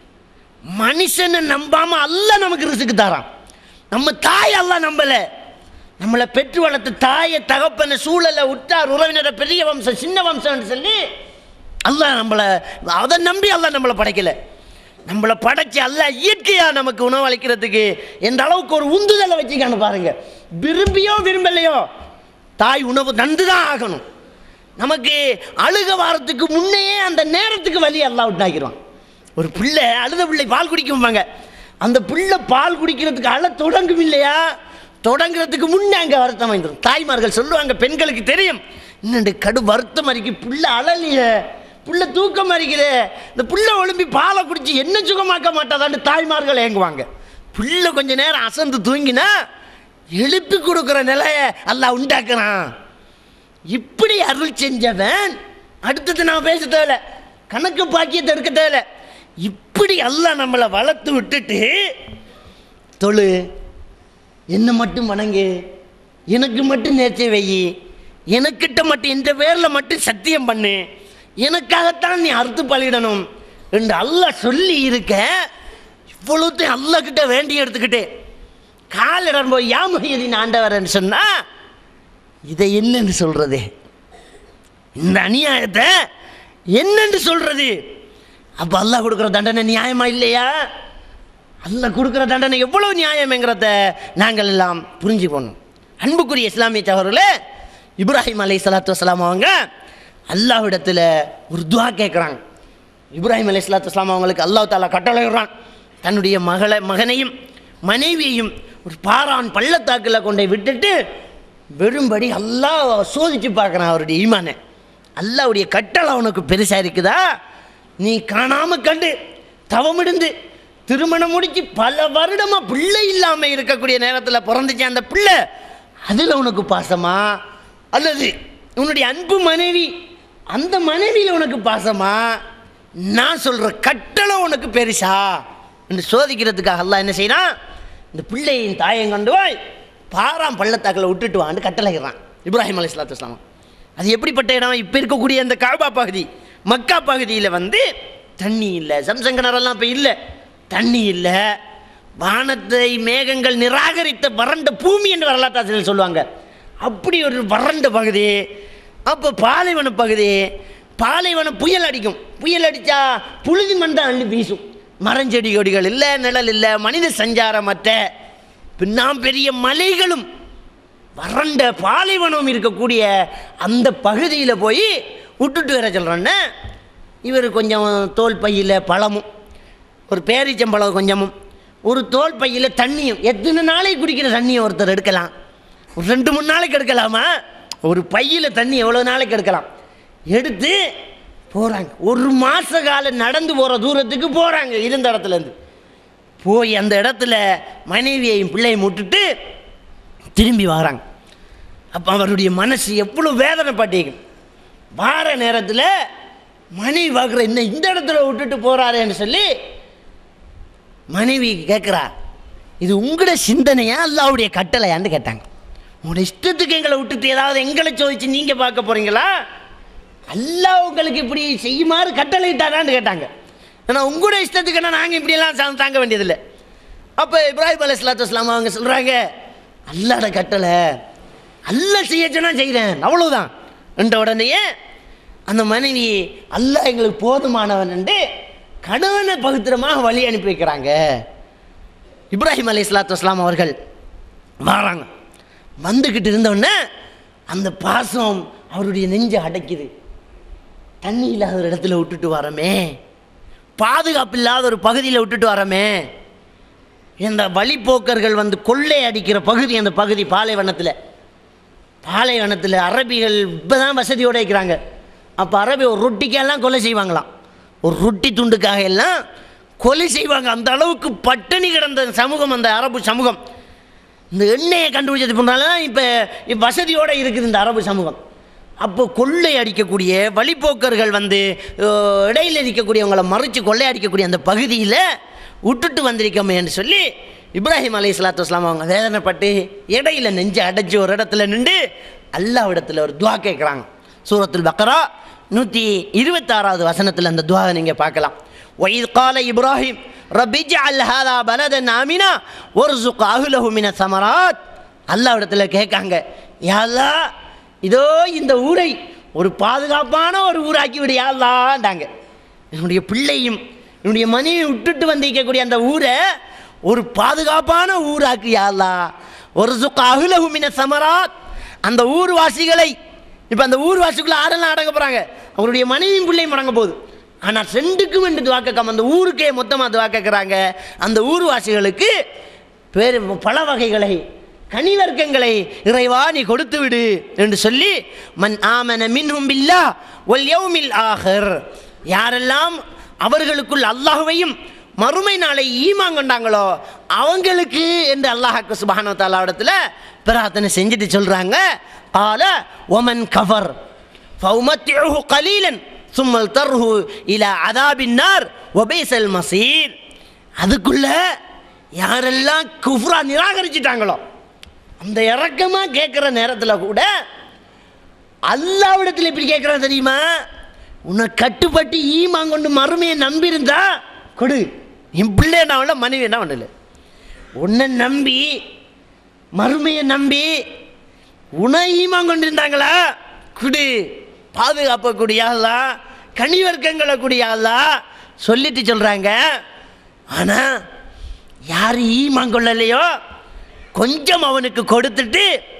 மனுஷனை நம்பாம அல்ல நமக்கு ரிசுக்கு தரான் நம்ம தாய் அல்ல நம்பல நம்மளை பெற்று வளர்த்த தாயை தகப்பனை சூழலை உற்றார் உறவினரை பெரிய வம்சம் சின்ன வம்சம்னு சொல்லி அல்லாஹ் நம்மளை அதை நம்பி அல்லாஹ் நம்மளை படைக்கல நம்மளை படைச்சு அல்லாஹ் இயற்கையா நமக்கு உணவு அளிக்கிறதுக்கு எந்த அளவுக்கு ஒரு உந்துதலை வச்சுக்கான்னு பாருங்க விரும்பியோ விரும்பலையோ தாய் உணவு தந்து தான் ஆகணும் நமக்கு அழுக வாரத்துக்கு முன்னையே அந்த நேரத்துக்கு வழி எல்லாம் விட்டாக்கிடுவான் ஒரு பிள்ளை அழுத பிள்ளை பால் குடிக்கும்பாங்க அந்த பிள்ளை பால் குடிக்கிறதுக்கு அழ தொடங்கும் இல்லையா தொடங்குறதுக்கு முன்னே அங்கே வருத்தம் வந்துடும் தாய்மார்கள் சொல்லுவாங்க பெண்களுக்கு தெரியும் இன்னண்டு கடு வருத்தம் அரிக்கு பிள்ளை அழலையே பிள்ளை தூக்கம் அரிக்குது இந்த பிள்ளை ஒழும்பி பாலை குடிச்சு என்ன சுகமாக்க மாட்டாதான்னு தாய்மார்கள் ஏங்குவாங்க பிள்ளை கொஞ்ச நேரம் அசந்து தூங்கினா எழுப்பி கொடுக்குற நிலையை அல்லாஹ் உண்டாக்குறான் இப்படி அருள் செஞ்சவன் அடுத்தது நான் பேச தேவை கணக்கு பாக்கியத்தை எடுக்க தேவை இப்படி அல்லாஹ் நம்மளை வளர்த்து விட்டுட்டு தொழு என்ன மட்டும் வணங்கு எனக்கு மட்டும் நேர்ச்சி வை எனக்கிட்ட மட்டும் இந்த பேரில் மட்டும் சத்தியம் பண்ணு எனக்காகத்தான் நீ அறுத்து பலியிடணும் என்று அல்லாஹ் சொல்லி இருக்க இவ்வளோத்தையும் அல்லாஹ் கிட்ட வேண்டி எடுத்துக்கிட்டு காலிடம் போய் யாமுகையதின் ஆண்டவர்ன்னு சொன்னா இதை என்னன்னு சொல்றது இந்த அநியாயத்தை என்னன்னு சொல்றது அப்ப அல்லாஹ் கொடுக்குற தண்டனை நியாயமா இல்லையா அல்லாஹ் கொடுக்குற தண்டனை எவ்வளவு நியாயம்ங்கிறத நாங்கள் எல்லாம் புரிஞ்சுக்கணும் அன்புக்குரிய இஸ்லாமிய சகோதரர்களே இப்ராஹிம் அலை சலாத்து வசலாம் அவங்க அல்லாஹ்விடத்தில் ஒரு துவா கேட்குறாங்க இப்ராஹிம் அலை சலாத்து வஸ்லாம் அவங்களுக்கு அல்லாஹ் தாலா கட்டளையிடுறான் தன்னுடைய மகளை மகனையும் மனைவியையும் ஒரு பாரான் பள்ளத்தாக்கில் கொண்டு போய் விட்டுட்டு வெறும்படி அல்லாஹ் சோதிச்சு பார்க்குறான் அவருடைய ஈமானை அல்லாவுடைய கட்டளை அவனுக்கு பெருசாக இருக்குதா நீ காணாம கண்டு தவமிடுந்து திருமணம் முடிச்சு பல வருடமா பிள்ளை இல்லாமல் இருக்கக்கூடிய நேரத்தில் பிறந்துச்சு அந்த பிள்ளை அதில் உனக்கு பாசமா அல்லது உன்னுடைய அன்பு மனைவி அந்த மனைவியில் உனக்கு பாசமா நான் சொல்கிற கட்டளை உனக்கு பெருசா என்று சோதிக்கிறதுக்காக அல்லாஹ் என்ன செய்யறான் இந்த பிள்ளையின் தாயம் கொண்டு போய் பாராம் பள்ளத்தாக்கில் விட்டுட்டு வான்னு கட்டளைகிறான் இப்ராஹிம் அலி இஸ்லாத்து இஸ்லாமா அது எப்படிப்பட்ட இடம் இப்போ இருக்கக்கூடிய அந்த காபா பகுதி மக்கா பகுதியில் வந்து தண்ணி இல்லை சம்சங்கனரெல்லாம் இப்போ இல்லை தண்ணி இல்லை வானத்தை மேகங்கள் நிராகரித்த வறண்ட பூமி என்று வரலாற்றாசிரியர் சொல்லுவாங்க அப்படி ஒரு வறண்ட பகுதி அப்போ பாலைவன பகுதி பாலைவன புயல் அடிக்கும் புயல் அடித்தா புழுதி மண் தான் அள்ளி வீசும் மரஞ்செடி கொடிகள் இல்லை நிழல் இல்லை மனித சஞ்சாரமற்ற பின்னாம் பெரிய மலைகளும் வறண்ட பாலைவனம் இருக்கக்கூடிய அந்த பகுதியில் போய் விட்டுட்டு வர சொல்கிறோன்னே இவர் கொஞ்சம் தோல் பையில் பழமும் ஒரு பேரிச்சம்பழம் கொஞ்சமும் ஒரு தோல் பையில் தண்ணியும் எத்தனை நாளைக்கு குடிக்கிற தண்ணியை ஒருத்தர் எடுக்கலாம் ஒரு ரெண்டு மூணு நாளைக்கு எடுக்கலாமா ஒரு பையில் தண்ணி எவ்வளோ நாளைக்கு எடுக்கலாம் எடுத்து போகிறாங்க ஒரு மாத காலம் நடந்து போகிற தூரத்துக்கு போகிறாங்க இருந்த இடத்துலேருந்து போய் அந்த இடத்துல மனைவியையும் பிள்ளையும் விட்டுட்டு திரும்பி வராங்க அப்போ அவருடைய மனசு எவ்வளோ வேதனைப்பட்டிருக்கும் வார நேரத்தில் மனைவி பார்க்குற என்ன இந்த இடத்துல விட்டுட்டு போகிறாரேன்னு சொல்லி மனைவி கேட்குறா இது உங்களோட சிந்தனையா அல்லாவுடைய கட்டளையான்னு கேட்டாங்க உங்களோட இஷ்டத்துக்கு எங்களை விட்டுட்டு ஏதாவது எங்களை சோதிச்சு நீங்கள் பார்க்க போகிறீங்களா அல்லாஹ் உங்களுக்கு இப்படி செய்யுமாறு கட்டளை இட்டாரான்னு கேட்டாங்க ஆனால் உங்களோட இஷ்டத்துக்குன்னா நாங்கள் இப்படியெல்லாம் சா- தாங்க வேண்டியதில்லை அப்போ இப்ராஹிம் அலி சலாத்து வஸ்லாம் அவங்க சொல்கிறாங்க அல்லாட கட்டளை அல்லாஹ் செய்ய சொன்னா செய்கிறேன் அவ்வளவுதான் என்ற உடனேயே அந்த மனைவி அல்லாஹ் எங்களுக்கு போதுமானவன் என்று கணவனை பவித்திரமாக வழி அனுப்பி வைக்கிறாங்க இப்ராஹிம் அலி சலாத்து வஸ்லாம் அவர்கள் வராங்க வந்துக்கிட்டு இருந்தோடனே அந்த பாசம் அவருடைய நெஞ்சை அடைக்குது தண்ணி இல்லாத ஒரு இடத்துல விட்டுட்டு வரமே பாதுகாப்பு இல்லாத ஒரு பகுதியில் விட்டுட்டு வரமே இந்த வழிப்போக்கர்கள் வந்து கொள்ளை அடிக்கிற பகுதி அந்த பகுதி பாலைவனத்தில் பாலைவனத்தில் அரபிகள் இப்போ தான் வசதியோடு இருக்கிறாங்க அப்போ அரபி ஒரு ரொட்டிக்கெல்லாம் கொலை செய்வாங்களாம் ஒரு ரொட்டி துண்டுக்காக எல்லாம் கொலை செய்வாங்க அந்த அளவுக்கு பட்டினி கிடந்த சமூகம் அந்த அரபு சமூகம் இந்த எண்ணெயை கண்டுபிடிச்சது பண்ணாலும் இப்போ வசதியோடு இருக்குது இந்த அரபு சமூகம் அப்போ கொள்ளை அடிக்கக்கூடிய வழிப்போக்கர்கள் வந்து அஹ், இடையில இருக்கக்கூடியவங்களை மறைச்சு கொள்ளை அடிக்கக்கூடிய அந்த பகுதியில் விட்டுட்டு வந்திருக்கோமேன்னு சொல்லி இப்ராஹிம் அலி சலாத்து வஸ்லாம் அவங்க வேதனைப்பட்டு இடையில நெஞ்சு அடைச்சி ஒரு இடத்துல நின்று அல்லாவிடத்தில் ஒரு துவா கேட்குறாங்க சூரத்துல் பக்கரா நூற்றி இருபத்தாறாவது வசனத்தில் அந்த துவாவை நீங்கள் பார்க்கலாம் وإذ قال إبراهيم رب اجعل هذا بلدا آمنا وارزق أهله من الثمرات அல்லாவிடத்துல கேட்காங்க யா அல்லாஹ் இதோ இந்த ஊரை ஒரு பாதுகாப்பான ஒரு ஊராக்கி விடு யா அல்லாஹ்ன்றாங்க என்னுடைய பிள்ளையும் என்னுடைய மனைவி விட்டுட்டு வந்திருக்கக்கூடிய அந்த ஊரை ஒரு பாதுகாப்பான ஊராக்கு யா அல்லாஹ் ஒரு சுக்க அகுலகுமின சமராத் அந்த ஊர்வாசிகளை இப்போ அந்த ஊர்வாசிக்குள்ள ஆடெல்லாம் அடங்க போகிறாங்க அவருடைய மனைவியும் பிள்ளையும் அடங்க போகுது ஆனால் ரெண்டுக்கும் என்று துவா கேட்காம அந்த ஊருக்கே மொத்தமாக துவா கேட்குறாங்க அந்த ஊர்வாசிகளுக்கு பேர் பல வகைகளை கனிவர்க்கங்களை இறைவா நீ கொடுத்து விடு என்று சொல்லி மன் ஆமன மின்ஹும் பில்லா ஒல் யௌமில் ஆஹர் யாரெல்லாம் அவர்களுக்குள் அல்லாஹ்வையும் மறுமை நாளை ஈமான் கொண்டாங்களோ அவங்களுக்கு என்று அல்லாஹாக்கு சுபானோ தாலாவிடத்தில் பிரார்த்தனை செஞ்சுட்டு சொல்கிறாங்க ஆல ஒமன் கஃபர் ஃபௌமத்தியுஹு கலீலன் சும்மல் தர்ஹு இலா அதாபின்னார் ஒபேசல் மசீர் அதுக்குள்ள யாரெல்லாம் குஃப்ரா நிராகரிச்சிட்டாங்களோ அந்த இறக்கமாக கேட்குற நேரத்தில் கூட அல்லாவிடத்தில் எப்படி கேட்குறான் தெரியுமா உன்னை கட்டுப்பட்டு ஈமான் கொண்டு மறுமையை நம்பியிருந்தா கொடு என் பிள்ளை என்ன பண்ணல மனைவி என்ன பண்ணல உன்னை நம்பி மறுமையை நம்பி உன ஈமான் கொண்டிருந்தாங்களா குடு பாதுகாப்ப கூடியாளா கனிவர்க்கங்களை கூடியாளா சொல்லிட்டு சொல்கிறாங்க ஆனால் யார் ஈமான் கொள்ளலையோ கொஞ்சம் அவனுக்கு கொடுத்துட்டு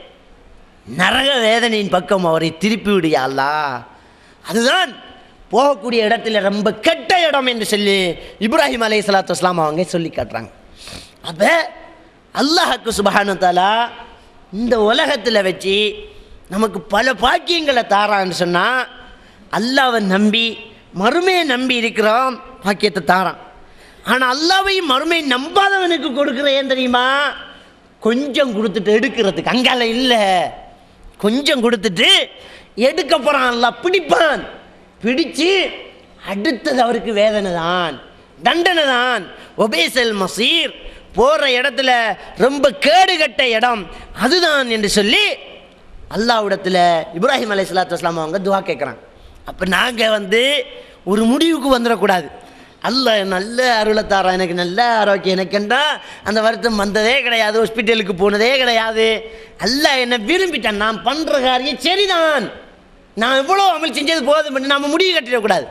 நரக வேதனையின் பக்கம் அவரை திருப்பி விடியாளா அதுதான் போகக்கூடிய இடத்துல ரொம்ப கெட்ட இடம் என்று சொல்லி இப்ராஹிம் அலை சலாத்து வஸ்லாம் அவங்க சொல்லி காட்டுறாங்க அப்போ அல்லாஹாக்கு சுபஹானு தாலா இந்த உலகத்தில் வச்சு நமக்கு பல பாக்கியங்களை தாரான்னு சொன்னால் அல்லாவை நம்பி மறுமையை நம்பி இருக்கிறோம் பாக்கியத்தை தாரான் ஆனால் அல்லாவையும் மறுமையை நம்பாதவனுக்கு கொடுக்குற ஏன் தெரியுமா கொஞ்சம் கொடுத்துட்டு எடுக்கிறதுக்கு அங்கால இல்லை கொஞ்சம் கொடுத்துட்டு எடுக்க போகிறான் அல்ல பிடிப்பான் பிடிச்சு அடுத்தது அவருக்கு வேதனை தான் தண்டனை தான் ஒபேசல் மசீர் போகிற இடத்துல ரொம்ப கேடுகட்ட இடம் அதுதான் என்று சொல்லி அல்லாஹ்விடத்தில் இப்ராஹிம் அலை சலாத்து வஸ்லாம் அவங்க துவா கேட்குறாங்க அப்போ நாங்கள் வந்து ஒரு முடிவுக்கு வந்துடக்கூடாது அல்லாஹ் நல்ல அருளை தாரான் எனக்கு நல்ல ஆரோக்கியம் எனக்குண்டா அந்த வருத்தம் வந்ததே கிடையாது ஹாஸ்பிட்டலுக்கு போனதே கிடையாது அல்லாஹ் என்னை விரும்பிட்டான் நான் பண்ணுற காரியம் சரிதான் நான் எவ்வளோ அமல் செஞ்சது போதும் நம்ம முடிவு கட்டிடக்கூடாது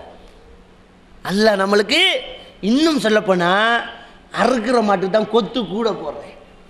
அல்லாஹ் நம்மளுக்கு இன்னும் சொல்லப்போனால் அறுக்கிற மாட்டுக்கு தான் கொத்து கூட போடுறேன்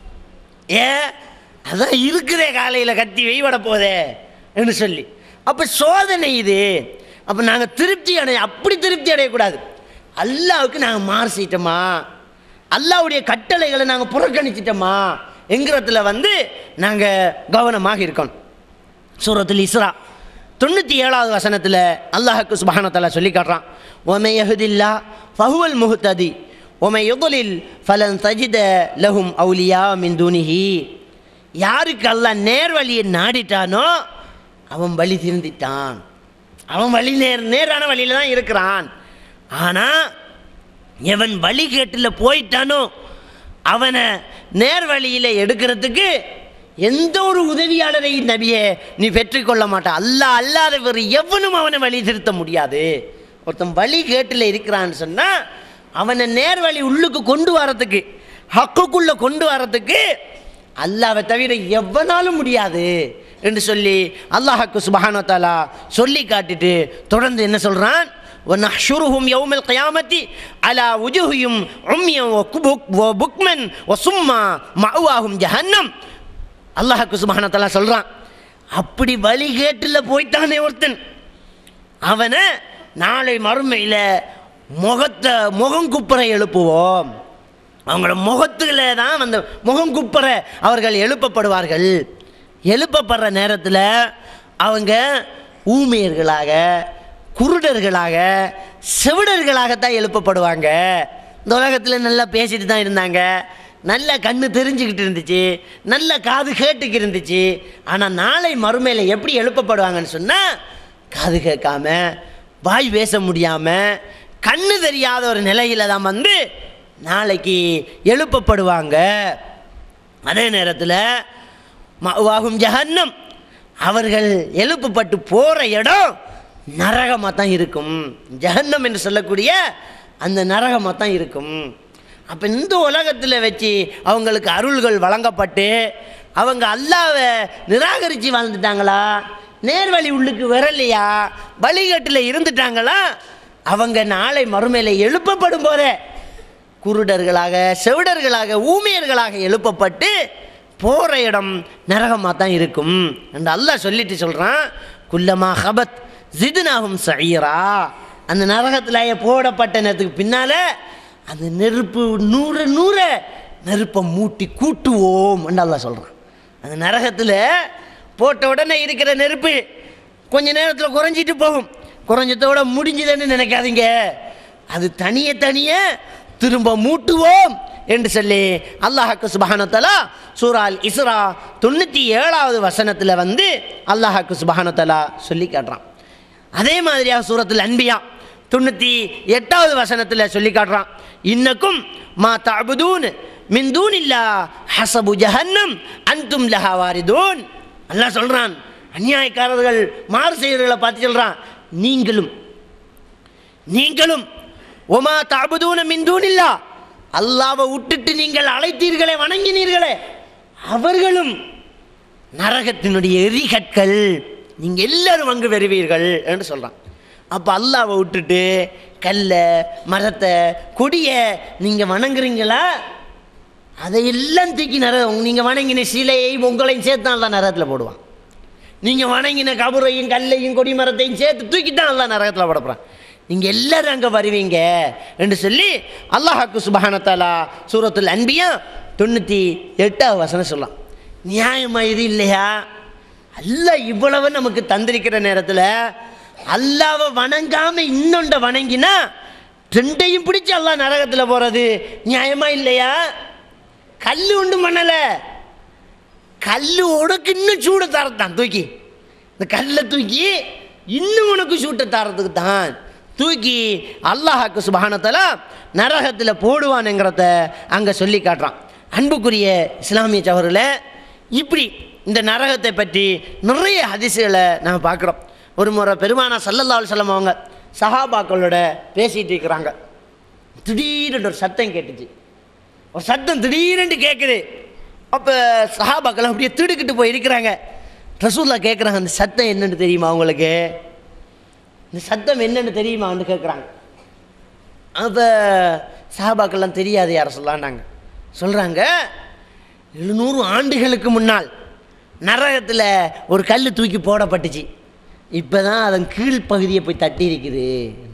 ஏன் அதான் இருக்குதே காலையில் கத்தி வெய்வட போதே என்று சொல்லி அப்போ சோதனை இது அப்போ நாங்கள் திருப்தி அடைய அப்படி திருப்தி அடையக்கூடாது அல்லாவுக்கு நாங்கள் மாறு செய்யிட்டோமா அல்லாவுடைய கட்டளைகளை நாங்கள் புறக்கணிச்சிட்டோமா என்கிறதுல வந்து நாங்கள் கவனமாக இருக்கணும் சூரத்தில் இஸ்ரா தொண்ணூற்றி ஏழாவது வசனத்தில் அல்லாஹுக்கு சுபஹானத்தாலா சொல்லி காட்டுறான் ஒமை யஹுதில்லா ஃபஹுவல் முஹ்ததி ஒமை யுதலில் ஃபலன் தஜித லஹும் அவுலியா மின் துனிஹி யாருக்கு அல்லாஹ் நேர்வழியை நாடிட்டானோ அவன் வழி திருந்திட்டான் அவன் வழி நேர் நேரான வழியில தான் இருக்கிறான் ஆனால் எவன் வழிகேட்டில் போயிட்டானோ அவனை நேர் வழியில் எடுக்கிறதுக்கு எந்த ஒரு உதவியாளரையும் நபியே நீ பெற்றுக்கொள்ள மாட்டா அல்லாஹ் அல்லாத வேறு எவனும் அவனை வழி திருத்த முடியாது ஒருத்தன் வழி கேட்டில் இருக்கிறான்னு சொன்னால் அவனை நேர் வழி உள்ளுக்கு கொண்டு வரத்துக்கு ஹக்குக்குள்ளே கொண்டு வரத்துக்கு அல்லாவை தவிர எவனாலும் முடியாது என்று சொல்லி அல்லாஹாக்கு சுபஹானோ தாலா சொல்லி காட்டிட்டு தொடர்ந்து என்ன சொல்கிறான் ونحشرهم يوم القيامة على وجوههم عميا وكبك- وبكما وصما مأواهم جهنم அல்லாஹுக்கு சுபஹான தஆலா சொல்கிறான் அப்படி வழிகேட்டில் போய்த்தானே ஒருத்தன் அவனை நாளை மறுமையில் முகத்தை முகங்குப்புற எழுப்புவோம் அவங்களோட முகத்துல தான் அந்த முகங்குப்புற அவர்கள் எழுப்பப்படுவார்கள் எழுப்பப்படுற நேரத்தில் அவங்க ஊமையர்களாக குருடர்களாக செவிடர்களாகத்தான் எழுப்பப்படுவாங்க இந்த உலகத்தில் நல்லா பேசிட்டு தான் இருந்தாங்க நல்ல கண்ணு தெரிஞ்சுக்கிட்டு இருந்துச்சு நல்ல காது கேட்டுக்கு இருந்துச்சு ஆனால் நாளை மறுமையில் எப்படி எழுப்பப்படுவாங்கன்னு சொன்னால் காது கேட்காம வாய் பேச முடியாமல் கண்ணு தெரியாத ஒரு நிலையில தான் வந்து நாளைக்கு எழுப்பப்படுவாங்க அதே நேரத்தில் மவாகும் ஜஹன்னம் அவர்கள் எழுப்பப்பட்டு போகிற இடம் நரகமாக தான் இருக்கும் ஜஹன்னம் என்று சொல்லக்கூடிய அந்த நரகமாக தான் இருக்கும் அப்போ இந்த உலகத்தில் வச்சு அவங்களுக்கு அருள்கள் வழங்கப்பட்டு அவங்க அல்லாவை நிராகரித்து வாழ்ந்துட்டாங்களா நேர்வழி உள்ளுக்கு வரலையா வழிகட்டில் இருந்துட்டாங்களா அவங்க நாளை மறுமையில் எழுப்பப்படும் போதே குருடர்களாக செவிடர்களாக ஊமையர்களாக எழுப்பப்பட்டு போகிற இடம் நரகமாக தான் இருக்கும் என்று அல்லாஹ் சொல்லிட்டு சொல்கிறான் குல்லமா ஹபத் ஜிதுனாகும் சயீரா அந்த நரகத்தில் போடப்பட்ட நேரத்துக்கு பின்னால் அந்த நெருப்பு நூறு நூற நெருப்பை மூட்டி கூட்டுவோம் என்று அல்லாஹ் சொல்கிறான் அந்த நரகத்தில் போட்ட உடனே இருக்கிற நெருப்பு கொஞ்ச நேரத்தில் குறைஞ்சிட்டு போகும் குறைஞ்சதோட முடிஞ்சுதுன்னு நினைக்காதீங்க அது தனியே தனியே திரும்ப மூட்டுவோம் என்று சொல்லி அல்லாஹாக்கு சுபஹானத்தலா சூரால் இஸ்ரா தொண்ணூற்றி ஏழாவது வசனத்தில் வந்து அல்லாஹாக்கு சுபஹானத்தலா சொல்லி காட்டுறான் அதே மாதிரியாக சூரத்தில் அன்பியா தொண்ணூற்றி எட்டாவது வசனத்தில் சொல்லி காட்டுறான் இன்னக்கும் மா தஅபுதூன் மின் தூனில்லா ஹசபு ஜஹன்னம் அன்தும் லஹா வாரிதூன் அல்லாஹ் சொல்கிறான் அநியாயக்காரர்கள் மாறு செய்கிறவர்களை பார்த்து சொல்கிறான் நீங்களும் நீங்களும் ஒமா தாபுதூன மிந்தூனில்லா அல்லாவை விட்டுட்டு நீங்கள் அழைத்தீர்களே வணங்கினீர்களே அவர்களும் நரகத்தினுடைய எரிகற்கள் நீங்கள் எல்லாரும் அங்கு வருவீர்கள் என்று சொல்கிறான் அப்போ அல்லாவை விட்டுட்டு கல்லை மரத்தை கொடியை நீங்கள் வணங்குறீங்களா அதையெல்லாம் தூக்கி நரகம் நீங்கள் வணங்கின சிலையை உங்களையும் சேர்த்து தான் எல்லாம் நரகத்தில் போடுவான் நீங்கள் வணங்கின கபரையும் கல்லையும் கொடி மரத்தையும் சேர்த்து தூக்கித்தான் எல்லாம் நரகத்தில் போடப்படுறான் நீங்கள் எல்லாரும் அங்கே வருவீங்க என்று சொல்லி அல்லாஹாக்கு சுபஹானத்தாலா சூரத்துல் அன்பியா தொண்ணூற்றி எட்டாவது வசனம் சொல்லலாம் நியாயமா இது இல்லையா அல்லாஹ் இவ்வளவு நமக்கு தந்திருக்கிற நேரத்தில் அல்லாவை வணங்காம இன்னொண்ட வணங்கினா ரெண்டையும் பிடிச்சு அல்லாஹ் நரகத்தில் போகிறது நியாயமா இல்லையா கல் ஒன்றும் பண்ணலை கல் உனக்கு இன்னும் சூட தரத்தான் தூக்கி இந்த கல்லை தூக்கி இன்னும் உனக்கு சூட்டை தரத்துக்கு தான் தூக்கி அல்லாஹாக்கு சுபஹானத்தால நரகத்தில் போடுவானுங்கிறத அங்கே சொல்லி காட்டுறான் அன்புக்குரிய இஸ்லாமிய சவரில் இப்படி இந்த நரகத்தை பற்றி நிறைய ஹதீஸுகளை நம்ம பார்க்குறோம் ஒரு முறை பெருமானா சல்லல்லா அலுவலம் அவங்க சஹாபாக்களோட பேசிகிட்டு இருக்கிறாங்க திடீர்னு ஒரு சத்தம் கேட்டுச்சு ஒரு சத்தம் திடீர்னு கேட்குது அப்போ சஹாபாக்கள் அப்படியே திடுக்கிட்டு போய் இருக்கிறாங்க ரசூல்லா கேட்குறாங்க அந்த சத்தம் என்னன்னு தெரியுமா அவங்களுக்கு இந்த சத்தம் என்னன்னு தெரியுமான்னு கேட்குறாங்க அப்போ சஹாபாக்கள்லாம் தெரியாது யார் சொல்லாண்டாங்க சொல்கிறாங்க எழுநூறு ஆண்டுகளுக்கு முன்னால் நரகத்தில் ஒரு கல் தூக்கி போடப்பட்டுச்சு இப்போ தான் அதன் கீழ்ப்பகுதியை போய் தட்டி இருக்குது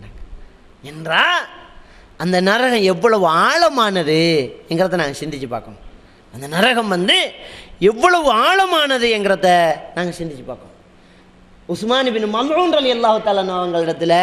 என்றா அந்த நரகம் எவ்வளவு ஆழமானது என்கிறத நாங்கள் சிந்திச்சு பார்க்கணும் அந்த நரகம் வந்து எவ்வளவு ஆழமானது என்கிறத நாங்கள் சிந்திச்சு பார்க்கணும் உஸ்மான் பின் மல்ரூன் அலி அல்லாஹால அவங்களிடத்துல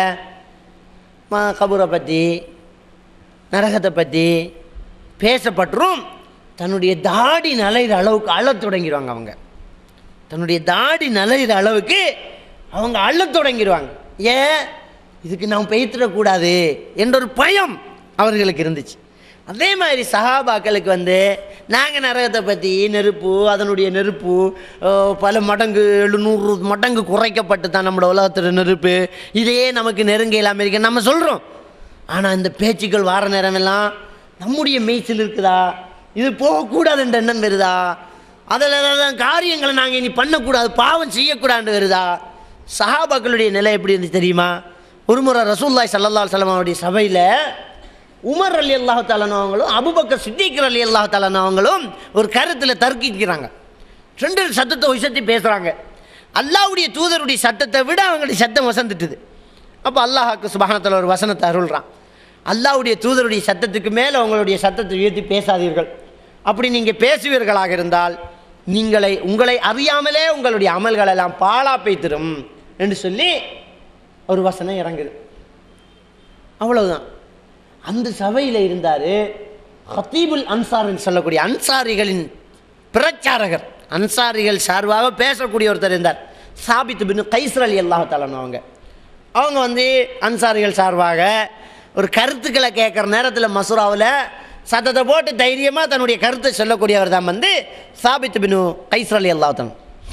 ம கபூரை பற்றி நரகத்தை பற்றி பேசப்பட்டுரும் தன்னுடைய தாடி நலைகிற அளவுக்கு அழத் தொடங்கிடுவாங்க அவங்க தன்னுடைய தாடி நலைகிற அளவுக்கு அவங்க அழத் தொடங்கிடுவாங்க ஏன் இதுக்கு நாம் பெய்த்திடக்கூடாது என்ற ஒரு பயம் அவர்களுக்கு இருந்துச்சு அதே மாதிரி சஹாபாக்களுக்கு வந்து நாங்கள் நரகத்தை பற்றி நெருப்பு அதனுடைய நெருப்பு அஹ், பல மடங்கு எழுநூறு மடங்கு குறைக்கப்பட்டு தான் நம்மளோட உலகத்தில் நெருப்பு இதையே நமக்கு நெருங்க இல்லாமல் இருக்க நம்ம சொல்கிறோம் ஆனால் இந்த பேச்சுக்கள் வார நேரமெல்லாம் நம்முடைய மெய்ச்சில் இருக்குதா இது போகக்கூடாதுன்ற எண்ணம் வருதா அதில் ஏதாவது காரியங்களை நாங்கள் இனி பண்ணக்கூடாது பாவம் செய்யக்கூடாதுன்னு வருதா சஹாபாக்களுடைய நிலை எப்படி இருந்துச்சு தெரியுமா ஒரு முறை ரசூல்லாய் சல்லல்லா அலுவலம் அவருடைய சபையில் உமர் அலி அல்லாஹ் அவங்களும் அபுபக்கர் சித்திகர் அலி அல்லாஹ் அவங்களும் ஒரு கருத்தில் தர்க்கிக்கிறாங்க ரெண்டு சத்தத்தை உயர்த்தி பேசுகிறாங்க அல்லாஹ்வுடைய தூதருடைய சத்தத்தை விட அவங்களுடைய சத்தம் வசந்துட்டுது அப்போ அல்லாஹாக்கு சுபஹானத்தில் ஒரு வசனத்தை அருள்றான் அல்லாஹ்வுடைய தூதருடைய சத்தத்துக்கு மேலே உங்களுடைய சத்தத்தை உயர்த்தி பேசாதீர்கள் அப்படி நீங்கள் பேசுவீர்களாக இருந்தால் நீங்களை உங்களை அறியாமலே உங்களுடைய அமல்கள் எல்லாம் பாழா பெய்த்திரும் என்று சொல்லி ஒரு வசனம் இறங்குது அவ்வளவுதான் அந்த சபையில் இருந்தார் ஹத்தீபுல் அன்சார்னு சொல்லக்கூடிய அன்சாரிகளின் பிரச்சாரகர் அன்சாரிகள் சார்பாக பேசக்கூடிய ஒருத்தர் இருந்தார் சாபித் பின் கைஸ்ர் அலி அல்லாஹாலன் அவங்க அவங்க வந்து அன்சாரிகள் சார்பாக ஒரு கருத்துக்களை கேட்குற நேரத்தில் மசூராவில் சத்தத்தை போட்டு தைரியமாக தன்னுடைய கருத்தை சொல்லக்கூடியவர் தான் வந்து சாபித் பின் கைஸ்ர் அலி அல்லாஹன்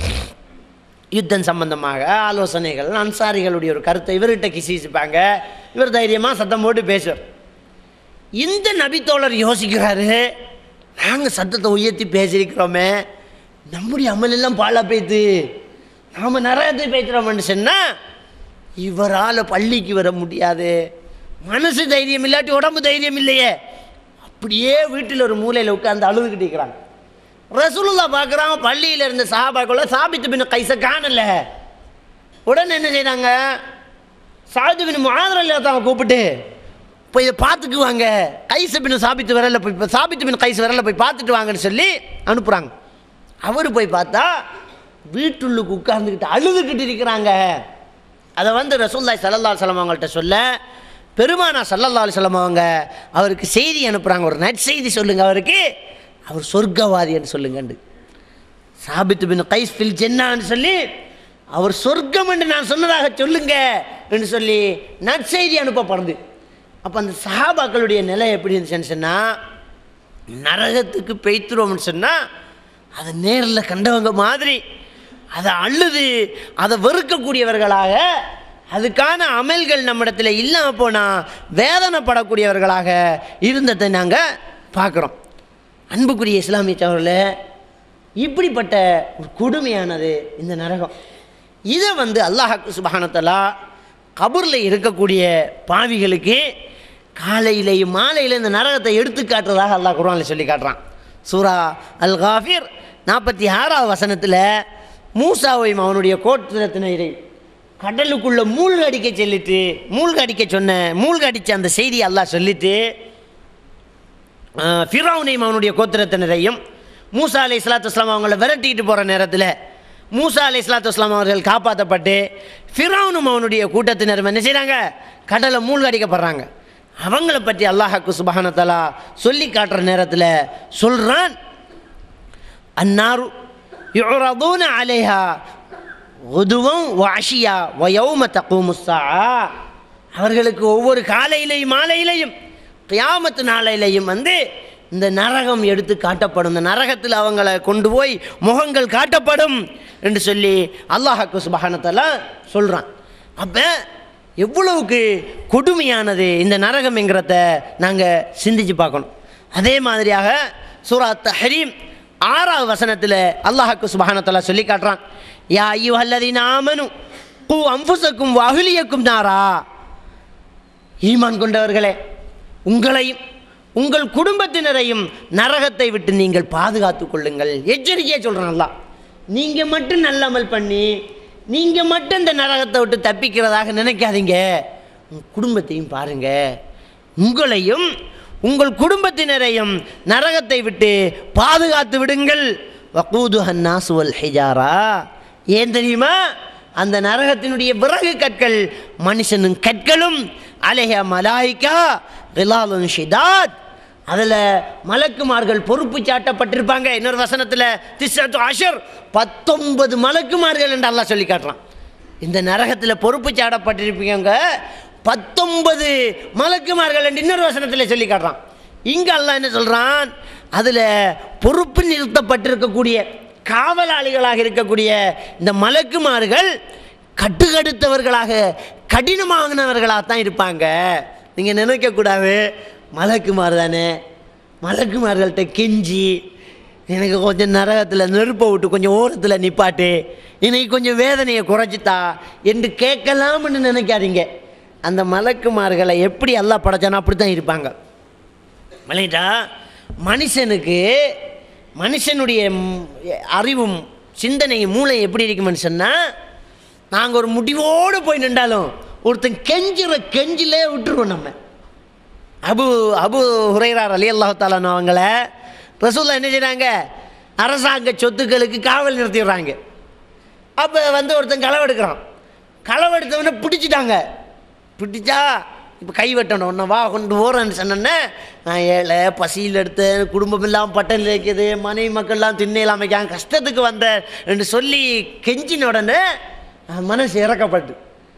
யுத்தம் சம்பந்தமாக ஆலோசனைகள் அன்சாரிகளுடைய ஒரு கருத்தை இவர்கிட்ட கிசிப்பாங்க இவர் தைரியமாக சத்தம் போட்டு பேசுவார் இந்த நபித்தோழர் யோசிக்கிறாரு நாங்கள் சத்தத்தை உயர்த்தி பேசியிருக்கிறோமே நம்முடைய அமலெல்லாம் பாழா பேத்து நாம் நரகத்தை பேசுகிறோம்னு சொன்னால் இவரால் பள்ளிக்கு வர முடியாது மனசு தைரியம் இல்லாட்டி உடம்பு தைரியம் இல்லையே அப்படியே வீட்டில் ஒரு மூலையில் உட்காந்து அழுதுகிட்டு இருக்கிறாங்க ரசூலுல்லா பார்க்குறாங்க பள்ளியில் இருந்த சஹாபாக்குள்ள சாபித்து பின் கைச காணல உடனே என்ன செய்றாங்க சாது பின் மாதிரில் தான் கூப்பிட்டு போய் இதை பார்த்துக்குவாங்க கைச பின் சாபித்து வரல போய் இப்ப சாபித்து பின் கைச வரல போய் பார்த்துட்டு வாங்கன்னு சொல்லி அனுப்புகிறாங்க அவர் போய் பார்த்தா வீட்டுள்ளுக்கு உட்கார்ந்துக்கிட்டு அழுதுகிட்டு இருக்கிறாங்க அதை வந்து ரசூல்லாய் சல்லல்லா சலம் அவங்கள்ட்ட சொல்ல பெருமானா சல்லல்லா அலுவலம் அவங்க அவருக்கு செய்தி அனுப்புகிறாங்க ஒரு நற்செய்தி சொல்லுங்க அவருக்கு அவர் சொர்க்கவாதின்னு சொல்லுங்கண்டு சாபித்து பின் கைஸ் ஃபில் ஜென்னான்னு சொல்லி அவர் சொர்க்கம் என்று நான் சொன்னதாக சொல்லுங்க என்று சொல்லி நற்செய்தி அனுப்பப்படுது அப்போ அந்த சஹாபாக்களுடைய நிலை எப்படி இருந்துச்சுன்னு சொன்னால் நரகத்துக்கு பெய்த்துருவோம்னு சொன்னால் அதை நேரில் கண்டவங்க மாதிரி அதை அழுது அதை வெறுக்கக்கூடியவர்களாக அதுக்கான அமல்கள் நம்மிடத்தில் இல்லாமல் போனால் வேதனைப்படக்கூடியவர்களாக இருந்ததை நாங்கள் பார்க்குறோம் அன்புக்குரிய இஸ்லாமிய சகோதரர்களே இப்படிப்பட்ட ஒரு கொடுமையானது இந்த நரகம் இதை வந்து அல்லாஹாக்கு சுபஹானத்தலா கபூரில் இருக்கக்கூடிய பாவிகளுக்கு காலையிலையும் மாலையில் இந்த நரகத்தை எடுத்து காட்டுறதாக அல்லாஹ் குர்ஆனில் சொல்லி காட்டுறான் சூரா அல் காஃபிர் நாற்பத்தி ஆறாவது வசனத்தில் மூசாவையும் அவனுடைய கோத்திரத்தினரை கடலுக்குள்ள மூழ்கடிக்க சொல்லிட்டு மூழ்கடிக்க சொன்ன மூழ்கடிச்ச அந்த செய்தியை அல்லாஹ் சொல்லிட்டு ஆஹ், ஃபிரௌனையும் அவனுடைய கோத்திரத்தினரையும் மூசா அலை இஸ்லாத்து இஸ்லாம் அவங்கள விரட்டிக்கிட்டு போகிற நேரத்தில் மூசா அலை இஸ்லாத்து இஸ்லாம் அவர்கள் காப்பாற்றப்பட்டு ஃபிரௌனும் அவனுடைய கூட்டத்தினரும் என்ன செய்கிறாங்க கடலை மூழ்கடிக்கப்படுறாங்க அவங்கள பற்றி அல்லாஹாக்கு சுபஹானத்தலா சொல்லி காட்டுற நேரத்தில் சொல்கிறான் அன்னாரு யுரதூன அலைஹா உதுவம் வாஷியா வயௌம தக்கூமுஸ்ஸா அவர்களுக்கு ஒவ்வொரு காலையிலையும் மாலையிலையும் கியாமத்து நாளையிலையும் வந்து இந்த நரகம் எடுத்து காட்டப்படும் இந்த நரகத்தில் அவங்கள கொண்டு போய் முகங்கள் காட்டப்படும் என்று சொல்லி அல்லாஹாக்கு சுபஹானத்தெல்லாம் சொல்கிறான் அப்போ எவ்வளவுக்கு கொடுமையானது இந்த நரகம்ங்கிறத நாங்கள் சிந்திச்சு பார்க்கணும் அதே மாதிரியாக சூரா தஹரீம் ஆறாவது வசனத்தில் அல்லாஹாக்கு சுபஹானத்தலா சொல்லி காட்டுறான் யா ஐயோ அல்லதீன ஆமனு பூ அம்புசக்கும் அகிலியக்கும் நாரா ஈமான் கொண்டவர்களே உங்களையும் உங்கள் குடும்பத்தினரையும் நரகத்தை விட்டு நீங்கள் பாதுகாத்துக் கொள்ளுங்கள் எச்சரிக்கையாக சொல்கிறேன் நல்லா நீங்கள் மட்டும் நல்லமல் பண்ணி நீங்கள் மட்டும் இந்த நரகத்தை விட்டு தப்பிக்கிறதாக நினைக்காதீங்க உங்கள் குடும்பத்தையும் பாருங்க உங்களையும் உங்கள் குடும்பத்தினரையும் நரகத்தை விட்டு பாதுகாத்து விடுங்கள் வக்கூது ஹன்னாஸ் வல் ஹிஜாரா ஏன் தெரியுமா அந்த நரகத்தினுடைய விறகு கற்கள் மனுஷனும் கற்களும் அலைஹ மலாய்க்கா விலாலுன் ஷிதாத் அதில் மலக்குமார்கள் பொறுப்பு சாட்டப்பட்டிருப்பாங்க இன்னொரு வசனத்தில் திஸ்ஸத்து அஷர் பத்தொன்பது மலக்குமார்கள் என்று அல்லாஹ் சொல்லி காட்டுறான் இந்த நரகத்தில் பொறுப்பு சாட்டப்பட்டிருப்பீங்க பத்தொன்பது மலக்குமார்கள் என்று இன்னொரு வசனத்தில் சொல்லி காட்டுறான் இங்கே அல்லாஹ் என்ன சொல்கிறான் அதில் பொறுப்பு நிறுத்தப்பட்டிருக்கக்கூடிய காவலாளிகளாக இருக்கக்கூடிய இந்த மலக்குமார்கள் கட்டுக்கடுத்தவர்களாக கடினமானவர்களாக தான் இருப்பாங்க நீங்கள் நினைக்கக்கூடாது மலக்குமார் தானே மலக்குமார்கள்ட்ட கெஞ்சி எனக்கு கொஞ்சம் நரகத்தில் நெருப்பை விட்டு கொஞ்சம் ஓரத்தில் நிப்பாட்டு இன்னைக்கு கொஞ்சம் வேதனையை குறைச்சித்தா என்று கேட்கலாம்னு நினைக்காதீங்க அந்த மலக்குமார்களை எப்படி எல்லாம் படைச்சானோ அப்படி தான் இருப்பாங்க விளையிட்டா மனுஷனுக்கு மனுஷனுடைய ம், அறிவும் சிந்தனையும் மூளை எப்படி இருக்கு மனுஷன்னா நாங்கள் ஒரு முடிவோடு போய் நின்றாலும் ஒருத்தன் கெஞ்சுற கெஞ்சிலே விட்டுருவோம் நம்ம அபு அபு ஹுரைரார் அலி அல்லாஹாலான் அவங்கள ரசூல்லா என்ன செய்கிறாங்க அரசாங்க சொத்துக்களுக்கு காவல் நிறுத்திடுறாங்க அப்போ வந்து ஒருத்தன் களவெடுக்கிறான் களவெடுத்தவனை பிடிச்சிட்டாங்க பிடிச்சா இப்போ கை வெட்டணும் உன்னை வா கொண்டு போகிறேன்னு சொன்னேன்னே நான் ஏழை பசியில் எடுத்தேன் குடும்பம் இல்லாமல் பட்டன் இருக்குது மனைவி மக்கள்லாம் திண்ணை இல்லாமல் கஷ்டத்துக்கு வந்தேன் என்று சொல்லி கெஞ்சின உடனே அவன் மனசு இறக்கப்பட்டு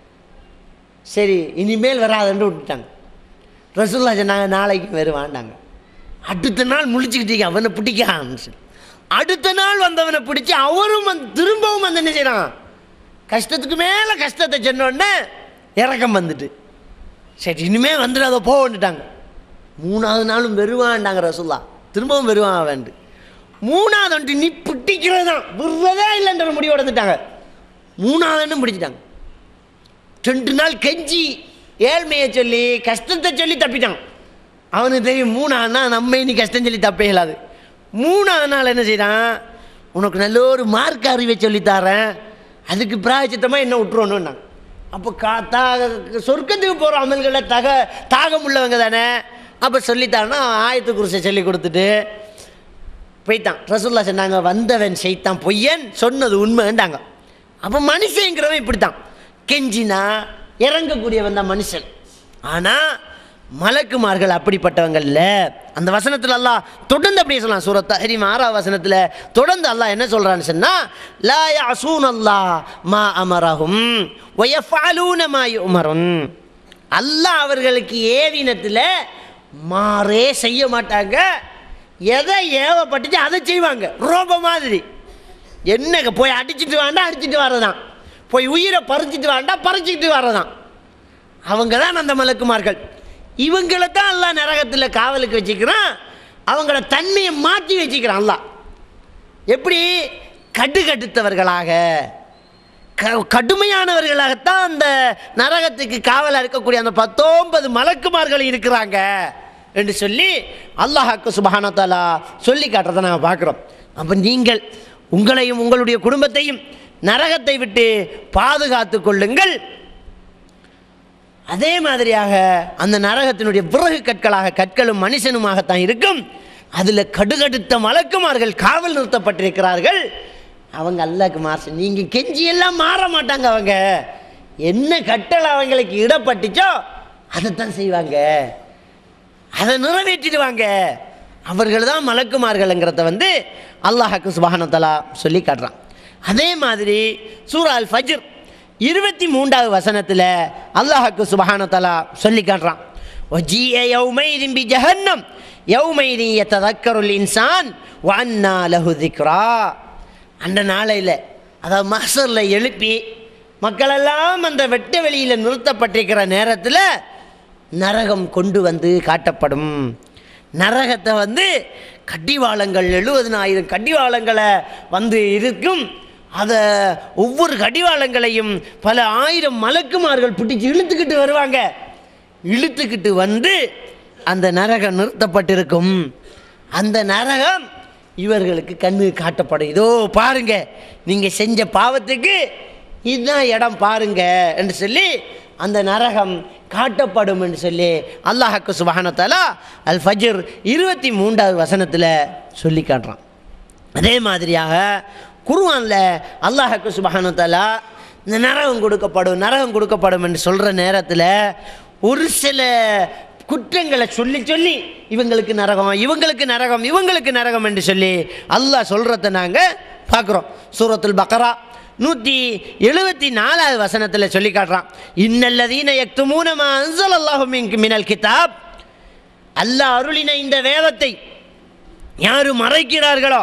சரி இனிமேல் வராதுன்னு விட்டுட்டாங்க ரசூல்லா சொன்னாங்க நாளைக்கு வருவான்டாங்க அடுத்த நாள் முழிச்சுக்கிட்டீங்க அவனை பிடிக்கான்னு சொல்லி அடுத்த நாள் வந்தவனை பிடிச்சி அவரும் வந்து திரும்பவும் வந்து என்ன செய்யறான் கஷ்டத்துக்கு மேலே கஷ்டத்தை சொன்ன உடனே இறக்கம் வந்துட்டு சரி இனிமே வந்துடாத போன்னுட்டாங்க மூணாவது நாளும் வருவான்டாங்க ரசூல்லா திரும்பவும் வருவான் அவன்ட்டு மூணாவது வந்துட்டு நீ பிடிக்கிறது தான் விடுறதே இல்லைன்ற முடிவு வந்துட்டாங்க மூணாவதுன்னு பிடிச்சிட்டாங்க ரெண்டு நாள் கெஞ்சி ஏழ்மையை சொல்லி கஷ்டத்தை சொல்லி தப்பிட்டான் அவனுக்கு தெரியும் மூணாவதுனா நம்ம இனி கஷ்டம் சொல்லி தப்பே இல்லாது மூணாவது நாள் என்ன செய்றான் உனக்கு நல்ல ஒரு மார்க் அறிவை சொல்லித் தரேன் அதுக்கு பிராயச்சித்தமாக என்ன விட்டுருவோன்னு அப்போ கா தாக சொர்க்கத்துக்கு போகிற அமல்களை தக தாகம் உள்ளவங்க தானே அப்போ சொல்லித்தான்னா ஆயத்து குருசை சொல்லி கொடுத்துட்டு போய்த்தான் ரசூல்லா சொன்னாங்க வந்தவன் செய்தான் பொய்யன் சொன்னது உண்மைன்றாங்க அப்போ மனுஷங்கிறவன் இப்படித்தான் கெஞ்சினா இறங்கக்கூடியவன் தான் மனுஷன் ஆனால் மலக்குமார்கள் அப்படிப்பட்டவங்க இல்லை அந்த வசனத்தில் அல்லாஹ் தொடர்ந்து அப்படியே சொல்லலாம் சூரத் தஹரீம் ஆறாவது வசனத்தில் தொடர்ந்து அல்லாஹ் என்ன சொல்கிறான்னு சொன்னால் லா யாசூன் அல்லாஹ் மா அமரஹும் வயஃபாலூன மா யுமருன் அல்லாஹ் அவர்களுக்கு ஏவினத்தில் மாறே செய்ய மாட்டாங்க எதை ஏவப்பட்டுச்சு அதை செய்வாங்க ரோப மாதிரி என்னங்க போய் அடிச்சிட்டு வாண்டா அடிச்சிட்டு வரதான் போய் உயிரை பறிச்சிட்டு வாண்டா பறிச்சிட்டு வரதான் அவங்க தான் அந்த மலக்குமார்கள் இவங்களை தான் அல்லாஹ் நரகத்தில் காவலுக்கு வச்சுக்கிறான் அவங்கள தன்மையை மாற்றி வச்சுக்கிறான் அல்லாஹ் எப்படி கடுகடுத்தவர்களாக க கடுமையானவர்களாகத்தான் அந்த நரகத்துக்கு காவலாக இருக்கக்கூடிய அந்த பத்தொன்பது மலக்குமார்கள் இருக்கிறாங்க என்று சொல்லி அல்லாஹாக்கு சுபஹானத்தாலா சொல்லி காட்டுறதை நாங்கள் பார்க்குறோம் அப்போ நீங்கள் உங்களையும் உங்களுடைய குடும்பத்தையும் நரகத்தை விட்டு பாதுகாத்து கொள்ளுங்கள் அதே மாதிரியாக அந்த நரகத்தினுடைய விறகு கற்களாக கற்களும் மனுஷனுமாகத்தான் இருக்கும் அதில் கடுகடுத்த மலக்குமார்கள் காவல் நிறுத்தப்பட்டிருக்கிறார்கள் அவங்க அல்லாக்கு மாசு நீங்கள் கெஞ்சி எல்லாம் மாற மாட்டாங்க அவங்க என்ன கட்டளை அவங்களுக்கு இடப்பட்டுச்சோ அதைத்தான் செய்வாங்க அதை நிறைவேற்றிடுவாங்க அவர்கள் தான் மலக்குமார்கள்ங்கிறத வந்து அல்லாஹாக்கு சுபஹானத்தலா சொல்லி காட்டுறான் அதே மாதிரி சூரா அல் ஃபஜ்ர் இருபத்தி மூன்றாவது வசனத்தில் அல்லாஹாக்கு சுபஹானத்தலா சொல்லி காட்டுறான் وجيء يومئذ بجهنم يومئذ يتذكر الإنسان وأنى له ذكرى அந்த நாளையில் அதாவது மஹசரில் எழுப்பி மக்களெல்லாம் அந்த வெட்ட வெளியில் நிறுத்தப்பட்டிருக்கிற நேரத்தில் நரகம் கொண்டு வந்து காட்டப்படும் நரகத்தை வந்து கடிவாளங்கள் எழுபதினாயிரம் கடிவாளங்களை வந்து இருக்கும் அதை ஒவ்வொரு கடிவாளங்களையும் பல ஆயிரம் மலக்குமார்கள் பிடிச்சி இழுத்துக்கிட்டு வருவாங்க இழுத்துக்கிட்டு வந்து அந்த நரகம் நிறுத்தப்பட்டிருக்கும் அந்த நரகம் இவர்களுக்கு கண்ணு காட்டப்படும் இதோ பாருங்க நீங்க செஞ்ச பாவத்துக்கு இதுதான் இடம் பாருங்க என்று சொல்லி அந்த நரகம் காட்டப்படும் என்று சொல்லி அல்லாஹக்கு சுபஹானத்தாலா அல் ஃபஜர் இருபத்தி மூன்றாவது வசனத்தில் சொல்லி காட்டுறான் அதே மாதிரியாக குருவானில் அல்லாஹக்கு சுபஹானத்தாலா இந்த நரகம் கொடுக்கப்படும் நரகம் கொடுக்கப்படும் என்று சொல்கிற நேரத்தில் ஒரு சில குற்றங்களை சொல்லி சொல்லி இவங்களுக்கு நரகம் இவங்களுக்கு நரகம் இவங்களுக்கு நரகம் என்று சொல்லி அல்லாஹ் சொல்கிறத நாங்கள் பார்க்குறோம் சூரத்துல் பக்கரா நூற்றி எழுபத்தி நாலாவது வசனத்தில் சொல்லி காட்டுறான் இன்னல்லதீன யக்துமூனமா அன்சல் அல்லாஹு மினல் கிதாப் அல்லாஹ் அருளின இந்த வேதத்தை யாரு மறைக்கிறார்களோ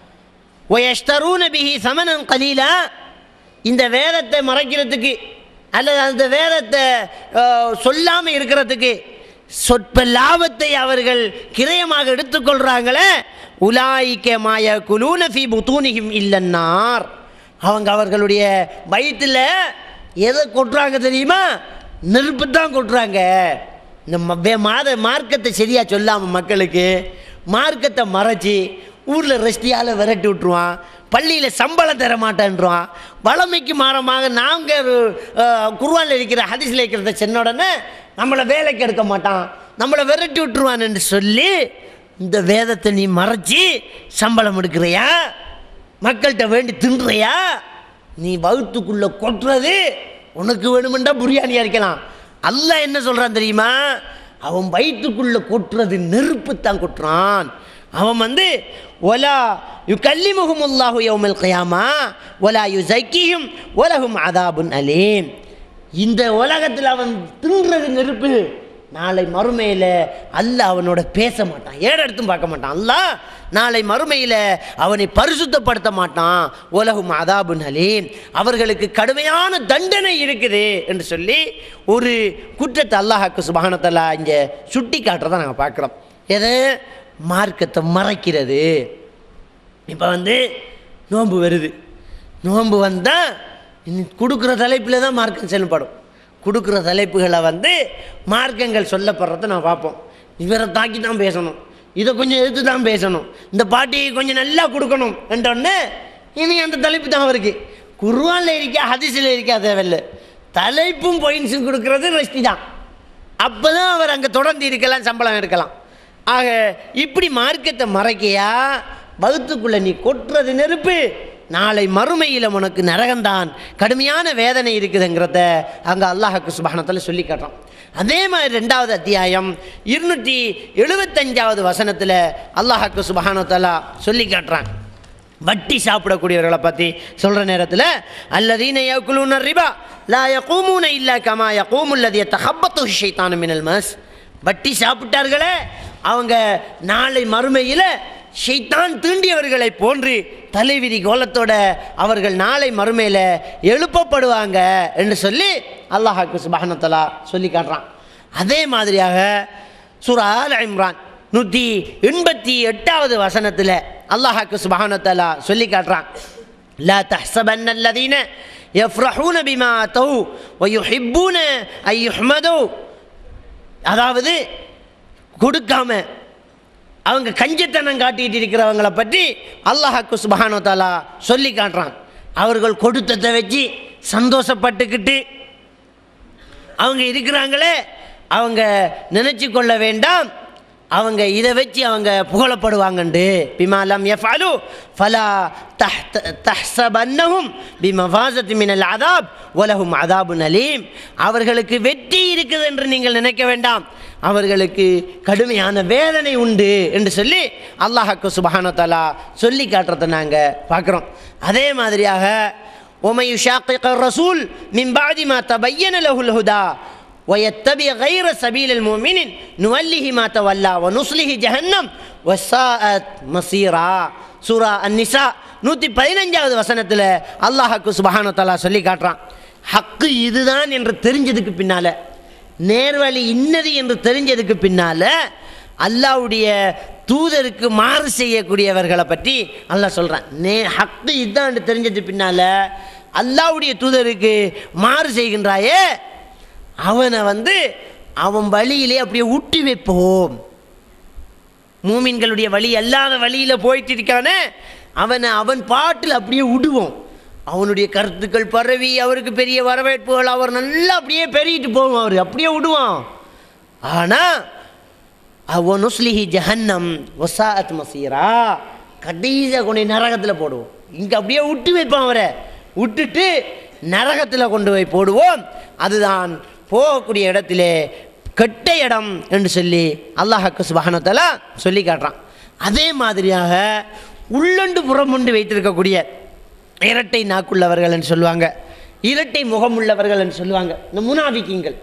ஒயஸ்தரூன பிஹி சமனம் கலீலா இந்த வேதத்தை மறைக்கிறதுக்கு அல்லது அந்த வேதத்தை சொல்லாமல் இருக்கிறதுக்கு சொற்ப லாபத்தை அவர்கள் கிரயமாக எடுத்துக்கொள்கிறாங்களே உலாய்க்க மாய குலூன ஃபி புத்தூனிகும் இல்லன்னார் அவங்க அவர்களுடைய வயிற்றில் எதை கொட்டுறாங்க தெரியுமா நெருப்பு தான் கொட்டுறாங்க இந்த ம- வே- மாத மார்க்கத்தை சரியாக சொல்லாமல் மக்களுக்கு மார்க்கத்தை மறைச்சி ஊரில் ரெஸ்டியால் விரட்டி விட்ருவான் பள்ளியில் சம்பளம் தர மாட்டேன்றான் வளமைக்கு மாறமாக நாங்கள் குருவானில் இருக்கிற ஹதீஸில் இருக்கிறத சென்ன உடனே நம்மளை வேலைக்கு எடுக்க மாட்டான் நம்மளை விரட்டி விட்டுருவான் என்று சொல்லி இந்த வேதத்தை நீ மறைச்சி சம்பளம் எடுக்கிறியா மக்கள்கிட்ட வேண்டி தின்றியா நீ வகுத்துக்குள்ளே கொட்டுறது உனக்கு வேணுமெண்டா பிரியாணியாக இருக்கலாம் அல்லாஹ் என்ன சொல்கிறான் தெரியுமா அவன் வயிற்றுக்குள்ளே கொட்டுறது நெருப்பு தான் கொட்டுறான் அவன் வந்து ஒலா யு கல்லிமுகும் அல்லாஹு யௌமல் கயாமா ஒலா யு ஜக்கியும் ஒலகும் அதாபுன் அலீம் இந்த உலகத்தில் அவன் தின்றது நெருப்பு நாளை மறுமையில் அல்லாஹ் அவனோட பேச மாட்டான் ஏற எடுத்தும் பார்க்க மாட்டான் அல்லாஹ் நாளை மறுமையில் அவனை பரிசுத்தப்படுத்த மாட்டான் உலகும் அதாபுன் ஹலீம் அவர்களுக்கு கடுமையான தண்டனை இருக்குது என்று சொல்லி ஒரு குற்றத்தை அல்லாஹாக்கு சுபானத்தல்லா இங்கே சுட்டி காட்டுறதை நாங்கள் பார்க்குறோம் எது மார்க்கத்தை மறைக்கிறது இப்போ வந்து நோன்பு வருது நோன்பு வந்தால் கொடுக்குற தலைப்பில் தான் மார்க்கம் செயல்படும் கொடுக்குற தலைப்புகளை வந்து மார்க்கங்கள் சொல்லப்படுறத நான் பார்ப்போம் இவரை தாக்கி தான் பேசணும் இதை கொஞ்சம் எதிர்த்து தான் பேசணும் இந்த பாட்டியை கொஞ்சம் நல்லா கொடுக்கணும் என்றோடனே இனி அந்த தலைப்பு தான் அவருக்கு குருவானில் இருக்கா ஹதீஸில் இருக்கா தேவையில்லை தலைப்பும் பாயிண்ட்ஸும் கொடுக்கறது ரெஸ்டி தான் அப்போ தான் அவர் அங்கே தொடர்ந்து இருக்கலாம் சம்பளம் எடுக்கலாம் ஆக இப்படி மார்க்கத்தை மறைக்கையா வகுத்துக்குள்ளே நீ கொட்டுறது நெருப்பு நாளை மறுமையில் உனக்கு நரகம்தான் கடுமையான வேதனை இருக்குதுங்கிறத அங்கே அல்லாஹுக்கு சுபானத்தில் சொல்லி காட்டுறோம் அதே மாதிரி ரெண்டாவது அத்தியாயம் இருநூற்றி எழுபத்தஞ்சாவது வசனத்தில் அல்லாஹுக்கு சுபஹானத்தலா சொல்லி காட்டுறான் வட்டி சாப்பிடக்கூடியவர்களை பற்றி சொல்கிற நேரத்தில் அல்லதீன யகுலூன ரிபா லா யகூமூன இல்லா கமா யகூமுல்லதிய தஹப்பத்து ஷைத்தானு மினல் மஸ் வட்டி சாப்பிட்டார்களே அவங்க நாளை மறுமையில் ஷைத்தான் தீண்டியவர்களை போன்று தலைவிரி கோலத்தோட அவர்கள் நாளை மறுமையில் எழுப்பப்படுவாங்க என்று சொல்லி அல்லாஹாக்கு சுபஹானத்தலா சொல்லி காட்டுறான் அதே மாதிரியாக சூரா ஆல் இம்ரான் நூற்றி எண்பத்தி எட்டாவது வசனத்தில் அல்லாஹாக்கு சுபஹானத்தலா சொல்லி காட்டுறான் لا تحسبن الذين يفرحون بما أتوا ويحبون أن يحمدوا அதாவது கொடுக்காம அவங்க கஞ்சத்தனம் காட்டிட்டு இருக்கிறவங்கள பற்றி அல்லாஹாக்கு சுபஹானோ தாலா சொல்லி காட்டுறான் அவர்கள் கொடுத்ததை வச்சு சந்தோஷப்பட்டுக்கிட்டு அவங்க இருக்கிறாங்களே அவங்க நினைச்சு கொள்ள வேண்டாம் அவங்க இதை வச்சு அவங்க புகழப்படுவாங்கண்டு பிமாலம் எஃபாலு ஃபலா தஹ் தஹ்சபன்னஹும் பிமஃபாசத் மினல் அதாப் ஒலஹும் அதாபுன் அலீம் அவர்களுக்கு வெற்றி இருக்குது என்று நீங்கள் நினைக்க வேண்டாம் அவர்களுக்கு கடுமையான வேதனை உண்டு என்று சொல்லி அல்லாஹாக்கு சுபஹானோ தஆலா சொல்லி காட்டுறதை நாங்கள் பார்க்குறோம் அதே மாதிரியாக ومن يشاقق الرسول من بعد ما تبين له الهدى ويتبع غير سبيل المؤمن نوله ما تولى ونصله جهنم وساءت مصيرا சூரா அந்நிசா நூற்றி பதினஞ்சாவது வசனத்தில் அல்லாஹாக்கு சுபஹானு தஆலா சொல்லி காட்டுறான் ஹக்கு இதுதான் என்று தெரிஞ்சதுக்கு பின்னால நேர்வழி இன்னது என்று தெரிஞ்சதுக்கு பின்னால அல்லாஹ்வுடைய தூதருக்கு மாறு செய்யக்கூடியவர்களை பற்றி அல்லாஹ் சொல்கிறான் நே ஹக்கு இதுதான் தெரிஞ்சது பின்னால அல்லாஹ்வுடைய தூதருக்கு மாறு செய்கின்றாயே அவனை வந்து அவன் வழியிலே அப்படியே ஊட்டி வைப்போம் மூமின்களுடைய வழி அல்லாத வழியில் போயிட்டு இருக்கானே அவனை அவன் பாட்டில் அப்படியே விடுவோம் அவனுடைய கருத்துக்கள் பரவி அவருக்கு பெரிய வரவேற்புகள் அவர் நல்லா அப்படியே பெருகிட்டு போவோம் அவர் அப்படியே விடுவான் ஆனால் அவன் நுஸ்லிஹி ஜஹன்னம் வசாத் மசீரா கடைசியாக கொண்டு போய் நரகத்தில் போடுவோம் இங்கே அப்படியே விட்டு வைப்பான் அவரை விட்டுட்டு நரகத்தில் கொண்டு போய் போடுவோம் அதுதான் போகக்கூடிய இடத்திலே கெட்ட இடம் என்று சொல்லி அல்லாஹாக்கு சுபஹானத்தால சொல்லி காட்டுறான் அதே மாதிரியாக உள்ளொண்டு புறமுண்டு வைத்திருக்கக்கூடிய இரட்டை நாக்குள்ளவர்கள் என்று சொல்லுவாங்க இரட்டை முகமுள்ளவர்கள் என்று சொல்லுவாங்க இந்த முனாபிக்கிங்கள்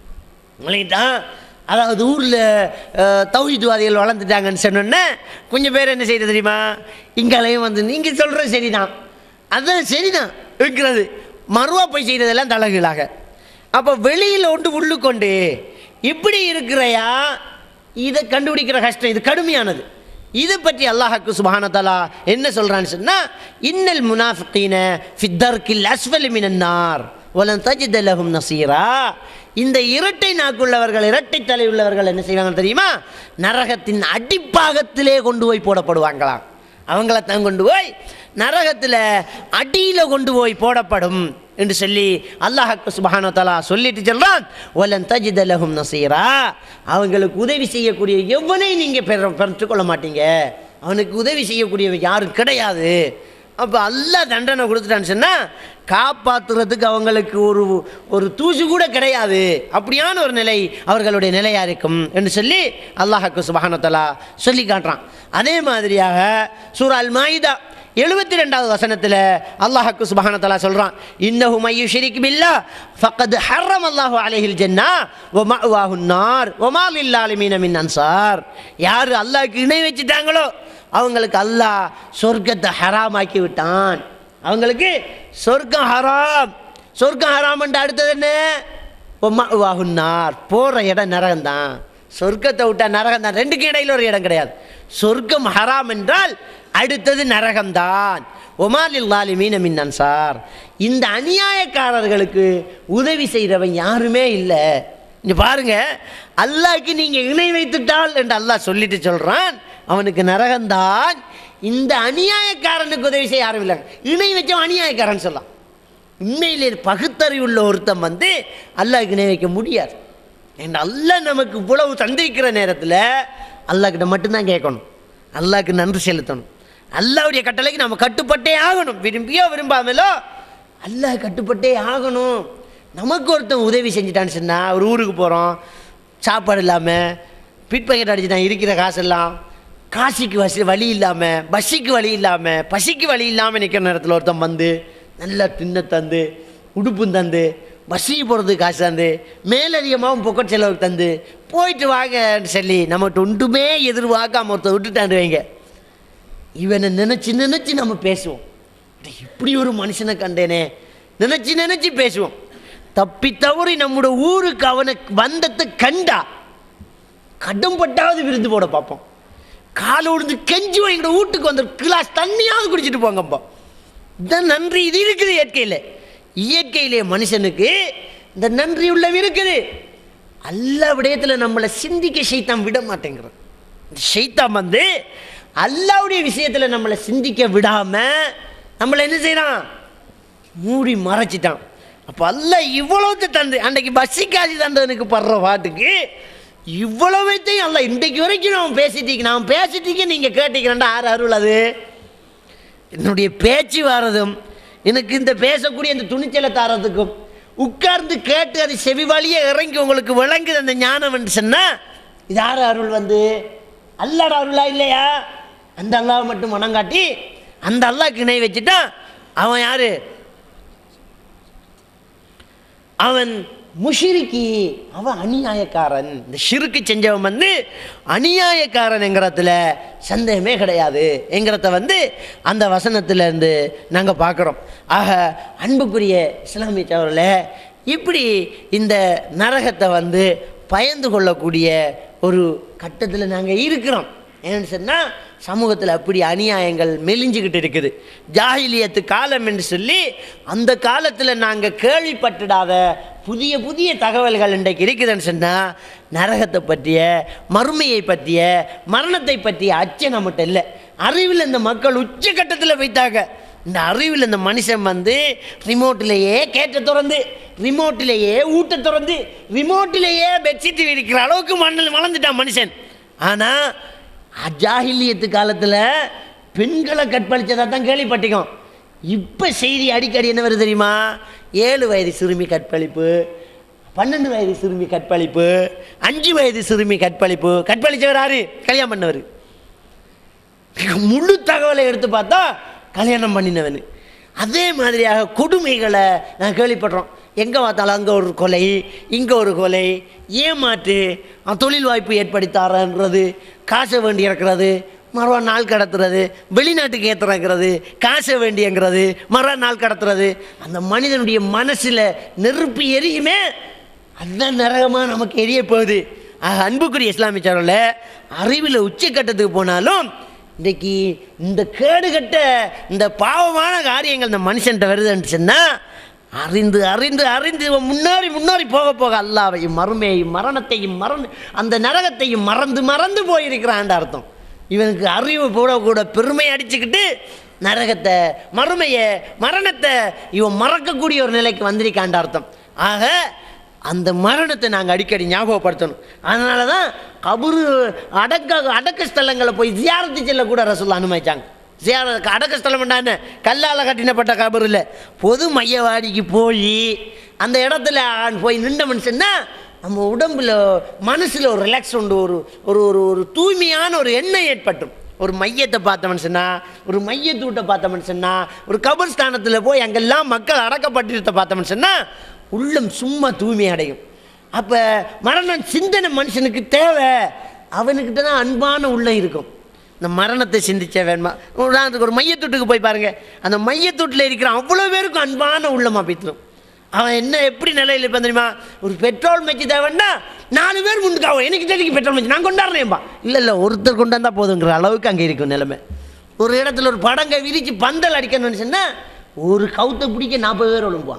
தான் அதாவது ஊரில் தௌஹித்வாதிகள் வளர்ந்துட்டாங்கன்னு சொன்னோன்னே கொஞ்சம் பேர் என்ன செய்யறது தெரியுமா இங்கேயும் வந்து நீங்கள் சொல்கிறது சரிதான் அதான் சரிதான் இருக்கிறது மறுவா போய் செய்கிறதெல்லாம் தலகுகளாக அப்போ வெளியில் ஒன்று உள்ளுக்கொண்டு இப்படி இருக்கிறையா இதை கண்டுபிடிக்கிற கஷ்டம் இது கடுமையானது இதை பற்றி அல்லாஹாக்கு சுபஹானதலா என்ன சொல்கிறான்னு சொன்னால் இன்னல் முனாஃபிகீன ஃபித்தர்கில் அஸ்வலி மினன்னார் ஒலன் தஜித் லஹும் நசீரா இந்த இரட்டை நாக்குள்ளவர்கள் இரட்டை தலை உள்ளவர்கள் என்ன செய்வாங்க தெரியுமா நரகத்தின் அடிப்பாகத்திலே கொண்டு போய் போடப்படுவாங்களாம் அவங்கள தான் கொண்டு போய் நரகத்தில் அடியில் கொண்டு போய் போடப்படும் என்று சொல்லி அல்லாஹாக்கு சுபஹானோ தலா சொல்லிட்டு சொல்றான் ஒலன் தஜித் லஹும் நசீரா அவங்களுக்கு உதவி செய்யக்கூடிய எவனை நீங்கள் பெற பெற்றுக்கொள்ள மாட்டீங்க அவனுக்கு உதவி செய்யக்கூடியவன் யாரும் கிடையாது அப்போ அல்லாஹ் தண்டனை கொடுத்துட்டான்னு சொன்னால் காப்பாற்றுறதுக்கு அவங்களுக்கு ஒரு ஒரு தூசு கூட கிடையாது அப்படியான ஒரு நிலை அவர்களுடைய நிலையாக இருக்கும் என்று சொல்லி அல்லாஹாக்கு சுபஹானத்தலா சொல்லி காட்டுறான் அதே மாதிரியாக சூரா அல் மாயிதா எழுபத்தி ரெண்டாவது வசனத்தில் அல்லாஹாக்கு சுபஹானத்தலா சொல்கிறான் இன்னஹு மையு ஷிரிக் பில்லா ஃபக்கத் ஹர்ரம் அல்லாஹு அலைஹில் ஜன்னா ஒ மஅவாஹுன் நார் ஒமால் இல்லாலிமீன மின் அன்சார் யார் அல்லாஹ்க்கு இணை வச்சுட்டாங்களோ அவங்களுக்கு அல்லாஹ் சொர்க்கத்தை ஹராமாக்கி விட்டான் அவங்களுக்கு சொர்க்கம் ஹராம் சொர்க்கம் ஹராம்ன்ற அடுத்தது என்ன ஒம்மாகுன்னார் போகிற இடம் நரகம் தான் சொர்க்கத்தை விட்டா நரகம் தான் ரெண்டுக்கும் இடையில ஒரு இடம் கிடையாது சொர்க்கம் ஹராம் என்றால் அடுத்தது நரகம்தான் ஒமாலில் லாலிமீன மின் அன்சார் இந்த அநியாயக்காரர்களுக்கு உதவி செய்கிறவன் யாருமே இல்லை இங்க பாருங்க அல்லாஹ்க்கு நீங்க இணை வைத்துட்டால் என்று அல்லாஹ் சொல்லிட்டு சொல்றான் அவனுக்கு நரகம்தான் இந்த அநியாயக்காரனுக்கு உதவி செய்ய யாரும் இல்லை இணை வச்சவன் அநியாயக்காரன் சொல்லலாம் உண்மையிலே பகுத்தறிவுள்ள ஒருத்தன் வந்து அல்லாஹ்க்கு இணை வைக்க முடியாது ஏன்னா அல்லாஹ் நமக்கு இவ்வளவு தந்திருக்கிற நேரத்தில் அல்லாஹ்கிட்ட மட்டும்தான் கேட்கணும் அல்லாஹ்க்கு நன்றி செலுத்தணும் அல்லாஹ்வுடைய கட்டளைக்கு நம்ம கட்டுப்பட்டே ஆகணும் விரும்பியோ விரும்பாமலோ அல்லாஹ் கட்டுப்பட்டே ஆகணும் நமக்கு ஒருத்தன் உதவி செஞ்சுட்டான்னு சொன்னால் ஒரு ஊருக்கு போகிறோம் சாப்பாடு இல்லாமல் பிட் பாக்கெட் அடிச்சுட்டான் இருக்கிற காசெல்லாம் காசிக்கு வசி வழி இல்லாமல் பஸ்ஸுக்கு வழி இல்லாமல் பசிக்கு வழி இல்லாமல் நிற்கிற நேரத்தில் ஒருத்தன் வந்து நல்லா தின்ன தந்து உடுப்பும் தந்து பஸ்ஸுக்கு போகிறதுக்கு காசு தந்து மேலதிகமாகவும் பொக்கட் செலவுக்கு தந்து போயிட்டு வாங்கன்னு சொல்லி நம்மகிட்ட ஒன்றுமே எதிர்பார்க்காம ஒருத்தர் விட்டுட்டாண்டு வைங்க இவனை நினச்சி நினச்சி நம்ம பேசுவோம் அட, இப்படி ஒரு மனுஷனை கண்டேனே நினச்சி நினச்சி பேசுவோம் தப்பி தவறி நம்முடைய ஊருக்கு அவனை வந்தத்தை கண்டா கடும்பட்டாவது விருந்து போட பார்ப்போம் காலை விழுந்து கெஞ்சி எங்களோட வீட்டுக்கு வந்து கிளாஸ் தண்ணியாவது குடிச்சிட்டு போங்கப்பா இதான் நன்றி இது இருக்குது இயற்கையில் இயற்கையிலே மனுஷனுக்கு இந்த நன்றி உள்ளம் இருக்குது அல்ல விடயத்தில் நம்மளை சிந்திக்க சைத்தான் விட மாட்டேங்கிறான் இந்த சைத்தான் வந்து அல்லாவுடைய விஷயத்தில் நம்மளை சிந்திக்க விடாம நம்மளை என்ன செய்கிறான் மூடி மறைச்சிட்டான் அப்போ அல்ல இவ்வளவு தந்து அன்றைக்கு பஸ்ஸி காசு தந்தவனுக்கு படுற பாட்டுக்கு இவ்வளவைத்தையும் அல்ல இன்றைக்கு வரைக்கும் நான் பேசிட்டீங்க நான் பேசிட்டீங்க நீங்கள் கேட்டீங்கன்னா ஆறு அருள் அது என்னுடைய பேச்சு வர்றதும் எனக்கு இந்த பேசக்கூடிய இந்த துணிச்சலை தரதுக்கும் உட்கார்ந்து கேட்டு அது செவி வழியே இறங்கி உங்களுக்கு விளங்குது அந்த ஞானம் என்று சொன்னால் இது யார் அருள் வந்து அல்லாட அருளா இல்லையா அந்த அல்லாவை மட்டும் மனம் காட்டி அந்த அல்லாஹ்க்கு இணை வச்சுட்டான் அவன் யாரு அவன் முஷிரிக்கி அவன் அநியாயக்காரன் இந்த ஷிருக்கு செஞ்சவன் வந்து அநியாயக்காரன்ங்கிறதுல சந்தேகமே கிடையாது என்கிறத வந்து அந்த வசனத்துல இருந்து நாங்கள் பார்க்குறோம் ஆக அன்புக்குரிய இஸ்லாமிய சவர்களே இப்படி இந்த நரகத்தை வந்து பயந்து கொள்ளக்கூடிய ஒரு கட்டத்தில் நாங்கள் இருக்கிறோம் ஏன்னு சொன்னால் சமூகத்தில் அப்படி அநியாயங்கள் மெலிஞ்சுக்கிட்டு இருக்குது ஜாகிலியத்து காலம் என்று சொல்லி அந்த காலத்தில் நாங்கள் கேள்விப்பட்டுடாத புதிய புதிய தகவல்கள் இன்றைக்கு இருக்குதுன்னு சொன்னால் நரகத்தை பற்றிய மறுமையை பற்றிய மரணத்தை பற்றிய அச்சம் நம்மகிட்ட இல்லை அறிவில் இந்த மக்கள் உச்சக்கட்டத்தில் வைத்தாங்க இந்த அறிவில் இந்த மனுஷன் வந்து ரிமோட்டிலேயே கேட்ட திறந்து ரிமோட்டிலேயே ஊட்ட திறந்து ரிமோட்டிலேயே பெட்ஷீட் விரிக்கிற அளவுக்கு மண்ணில் வளர்ந்துட்டான் மனுஷன் ஆனால் அஜாகிலியத்து காலத்தில் பெண்களை கற்பழிச்சதாக தான் கேள்விப்பட்டிக்கோம் இப்போ செய்தி அடிக்கடி என்ன வருது தெரியுமா ஏழு வயது சிறுமி கற்பழிப்பு பன்னெண்டு வயது சிறுமி கற்பழிப்பு அஞ்சு வயது சிறுமி கற்பழிப்பு கற்பழிச்சவர் யாரு கல்யாணம் பண்ணவர் முழு தகவலை எடுத்து பார்த்தா கல்யாணம் பண்ணினவன் அதே மாதிரியாக கொடுமைகளை நான் கேள்விப்படுறோம் எங்கே பார்த்தாலும் அங்கே ஒரு கொலை இங்கே ஒரு கொலை ஏமாற்று அஹ் தொழில் வாய்ப்பு ஏற்படுத்தாரன்றது காசை வேண்டி இறக்குறது மறுவா நாள் கடத்துறது வெளிநாட்டுக்கு ஏற்றுறது காசை வேண்டியங்கிறது மறுவா நாள் கடத்துறது அந்த மனிதனுடைய மனசில் நெருப்பு எரியுமே அதுதான் நரகமாக நமக்கு எரிய போகுது ஆக அன்புக்குரிய இஸ்லாமிய சாரோல அறிவில் உச்சக்கட்டத்துக்கு போனாலும் இன்றைக்கி இந்த கேடுகட்ட இந்த பாவமான காரியங்கள் இந்த மனுஷன்ட்ட வருதுன்னு சொன்னால் அறிந்து அறிந்து அறிந்து இவன் முன்னாடி முன்னாடி போக போக அல்லாவையும் மறுமையையும் மரணத்தையும் மறந்து அந்த நரகத்தையும் மறந்து மறந்து போயிருக்கிறான்ட்டு அர்த்தம் இவனுக்கு அறிவு கூட கூட பெருமை அடிச்சுக்கிட்டு நரகத்தை மறுமையை மரணத்தை இவன் மறக்கக்கூடிய ஒரு நிலைக்கு வந்திருக்காண்ட அர்த்தம் ஆக அந்த மரணத்தை நாங்கள் அடிக்கடி ஞாபகப்படுத்தணும் அதனால தான் கபரு அடக்க அடக்க ஸ்தலங்களை போய் ஜியாரத்து செல்ல கூட ரசூல் அனுமதிச்சாங்க ஜியார அடக்க ஸ்தலம் என்ன கல்லால் கட்டினப்பட்ட கபர் இல்லை பொது மையவாடிக்கு போய் அந்த இடத்துல போய் நின்றவன் சொன்னால் நம்ம உடம்புல மனசில் ஒரு ரிலாக்ஸ் உண்டு ஒரு ஒரு ஒரு ஒரு தூய்மையான ஒரு எண்ணம் ஏற்பட்டும் ஒரு மையத்தை பார்த்தவன் சொன்னா ஒரு மையத்தூட்டை பார்த்தவன் சொன்னா ஒரு கபர்ஸ்தானத்தில் போய் அங்கெல்லாம் மக்கள் அடக்கப்பட்டிருத்த பார்த்தவன் சொன்னா உள்ளம் சும்மா தூய்மை அடையும் அப்போ மரணம் சிந்தனை மனுஷனுக்கு தேவை அவனுக்கிட்ட தான் அன்பான உள்ளம் இருக்கும் இந்த மரணத்தை சிந்திச்ச வேணுமா உதாரணத்துக்கு ஒரு மையத்தூட்டுக்கு போய் பாருங்க அந்த மையத்தூட்டில் இருக்கிற அவ்வளோ பேருக்கும் அன்பான உள்ளமா பேத்தணும் அவன் என்ன எப்படி நிலையில் இருப்பான் தெரியுமா ஒரு பெட்ரோல் மெச்சு தேவைன்னா நாலு பேர் முன்னுக்காகும் எனக்கு தெரியும் பெட்ரோல் மெச்சு நான் கொண்டாடுறேன்பா இல்லை இல்லை ஒருத்தர் கொண்டாந்தா போதுங்கிற அளவுக்கு அங்கே இருக்கும் நிலைமை ஒரு இடத்துல ஒரு படங்க விரிச்சு பந்தல் அடிக்கணும்னு சொன்னால் ஒரு கவுத்தை பிடிக்க நாற்பது பேர் ஒழுங்குவான்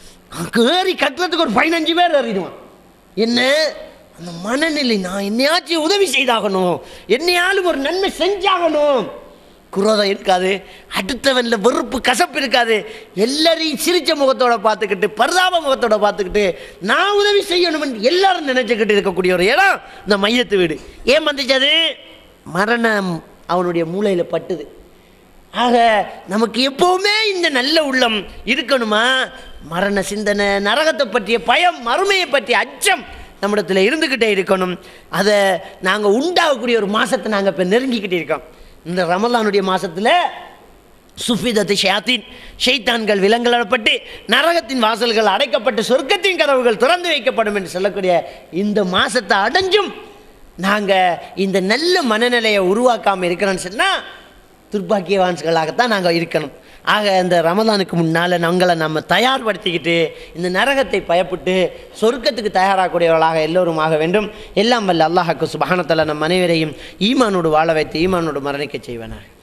ஏறி கட்டுறதுக்கு ஒரு பதினஞ்சு பேர் ஏறிடுவான் என்ன அந்த மனநிலை நான் என்னையாச்சும் உதவி செய்தாகணும் என்னையாலும் ஒரு நன்மை செஞ்சாகணும் குரோதம் இருக்காது அடுத்தவன்ல வெறுப்பு கசப்பு இருக்காது எல்லாரையும் சிரிச்ச முகத்தோட பார்த்துக்கிட்டு பரிதாப முகத்தோட பார்த்துக்கிட்டு நான் உதவி செய்யணும்னு எல்லாரும் நினைச்சுக்கிட்டு இருக்கக்கூடிய ஒரு இடம் இந்த மையத்து வீடு ஏன் வந்துச்சு அது மரணம் அவனுடைய மூளையில் பட்டுது ஆக நமக்கு எப்பவுமே இந்த நல்ல உள்ளம் இருக்கணுமா மரண சிந்தனை நரகத்தை பற்றிய பயம் மறுமையை பற்றிய அச்சம் நம்மிடத்தில் இருந்துக்கிட்டே இருக்கணும் அதை நாங்கள் உண்டாகக்கூடிய ஒரு மாதத்தை நாங்கள் இப்போ நெருங்கிக்கிட்டே இருக்கோம் இந்த ரமலானுடைய மாதத்தில் சுஃபிதத்து ஷயாத்தீன் ஷைத்தான்கள் விலங்கிடப்பட்டு நரகத்தின் வாசல்கள் அடைக்கப்பட்டு சொர்க்கத்தின் கதவுகள் திறந்து வைக்கப்படும் என்று சொல்லக்கூடிய இந்த மாதத்தை அடைஞ்சும் நாங்கள் இந்த நல்ல மனநிலையை உருவாக்காமல் இருக்கிறோன்னு சொன்னால் துர்பாக்கியவான்களாகத்தான் நாங்கள் இருக்கணும் ஆக இந்த ரமலானுக்கு முன்னால் நாங்களை நம்ம தயார்படுத்திக்கிட்டு இந்த நரகத்தை பயப்பட்டு சொர்க்கத்துக்கு தயாராகக்கூடியவர்களாக எல்லோரும் ஆக வேண்டும் எல்லாம் வல்ல அல்லாஹாக்கு சுபஹானத்தல்ல நம் அனைவரையும் ஈமானோடு வாழ வைத்து ஈமானோடு மரணிக்க செய்வனாக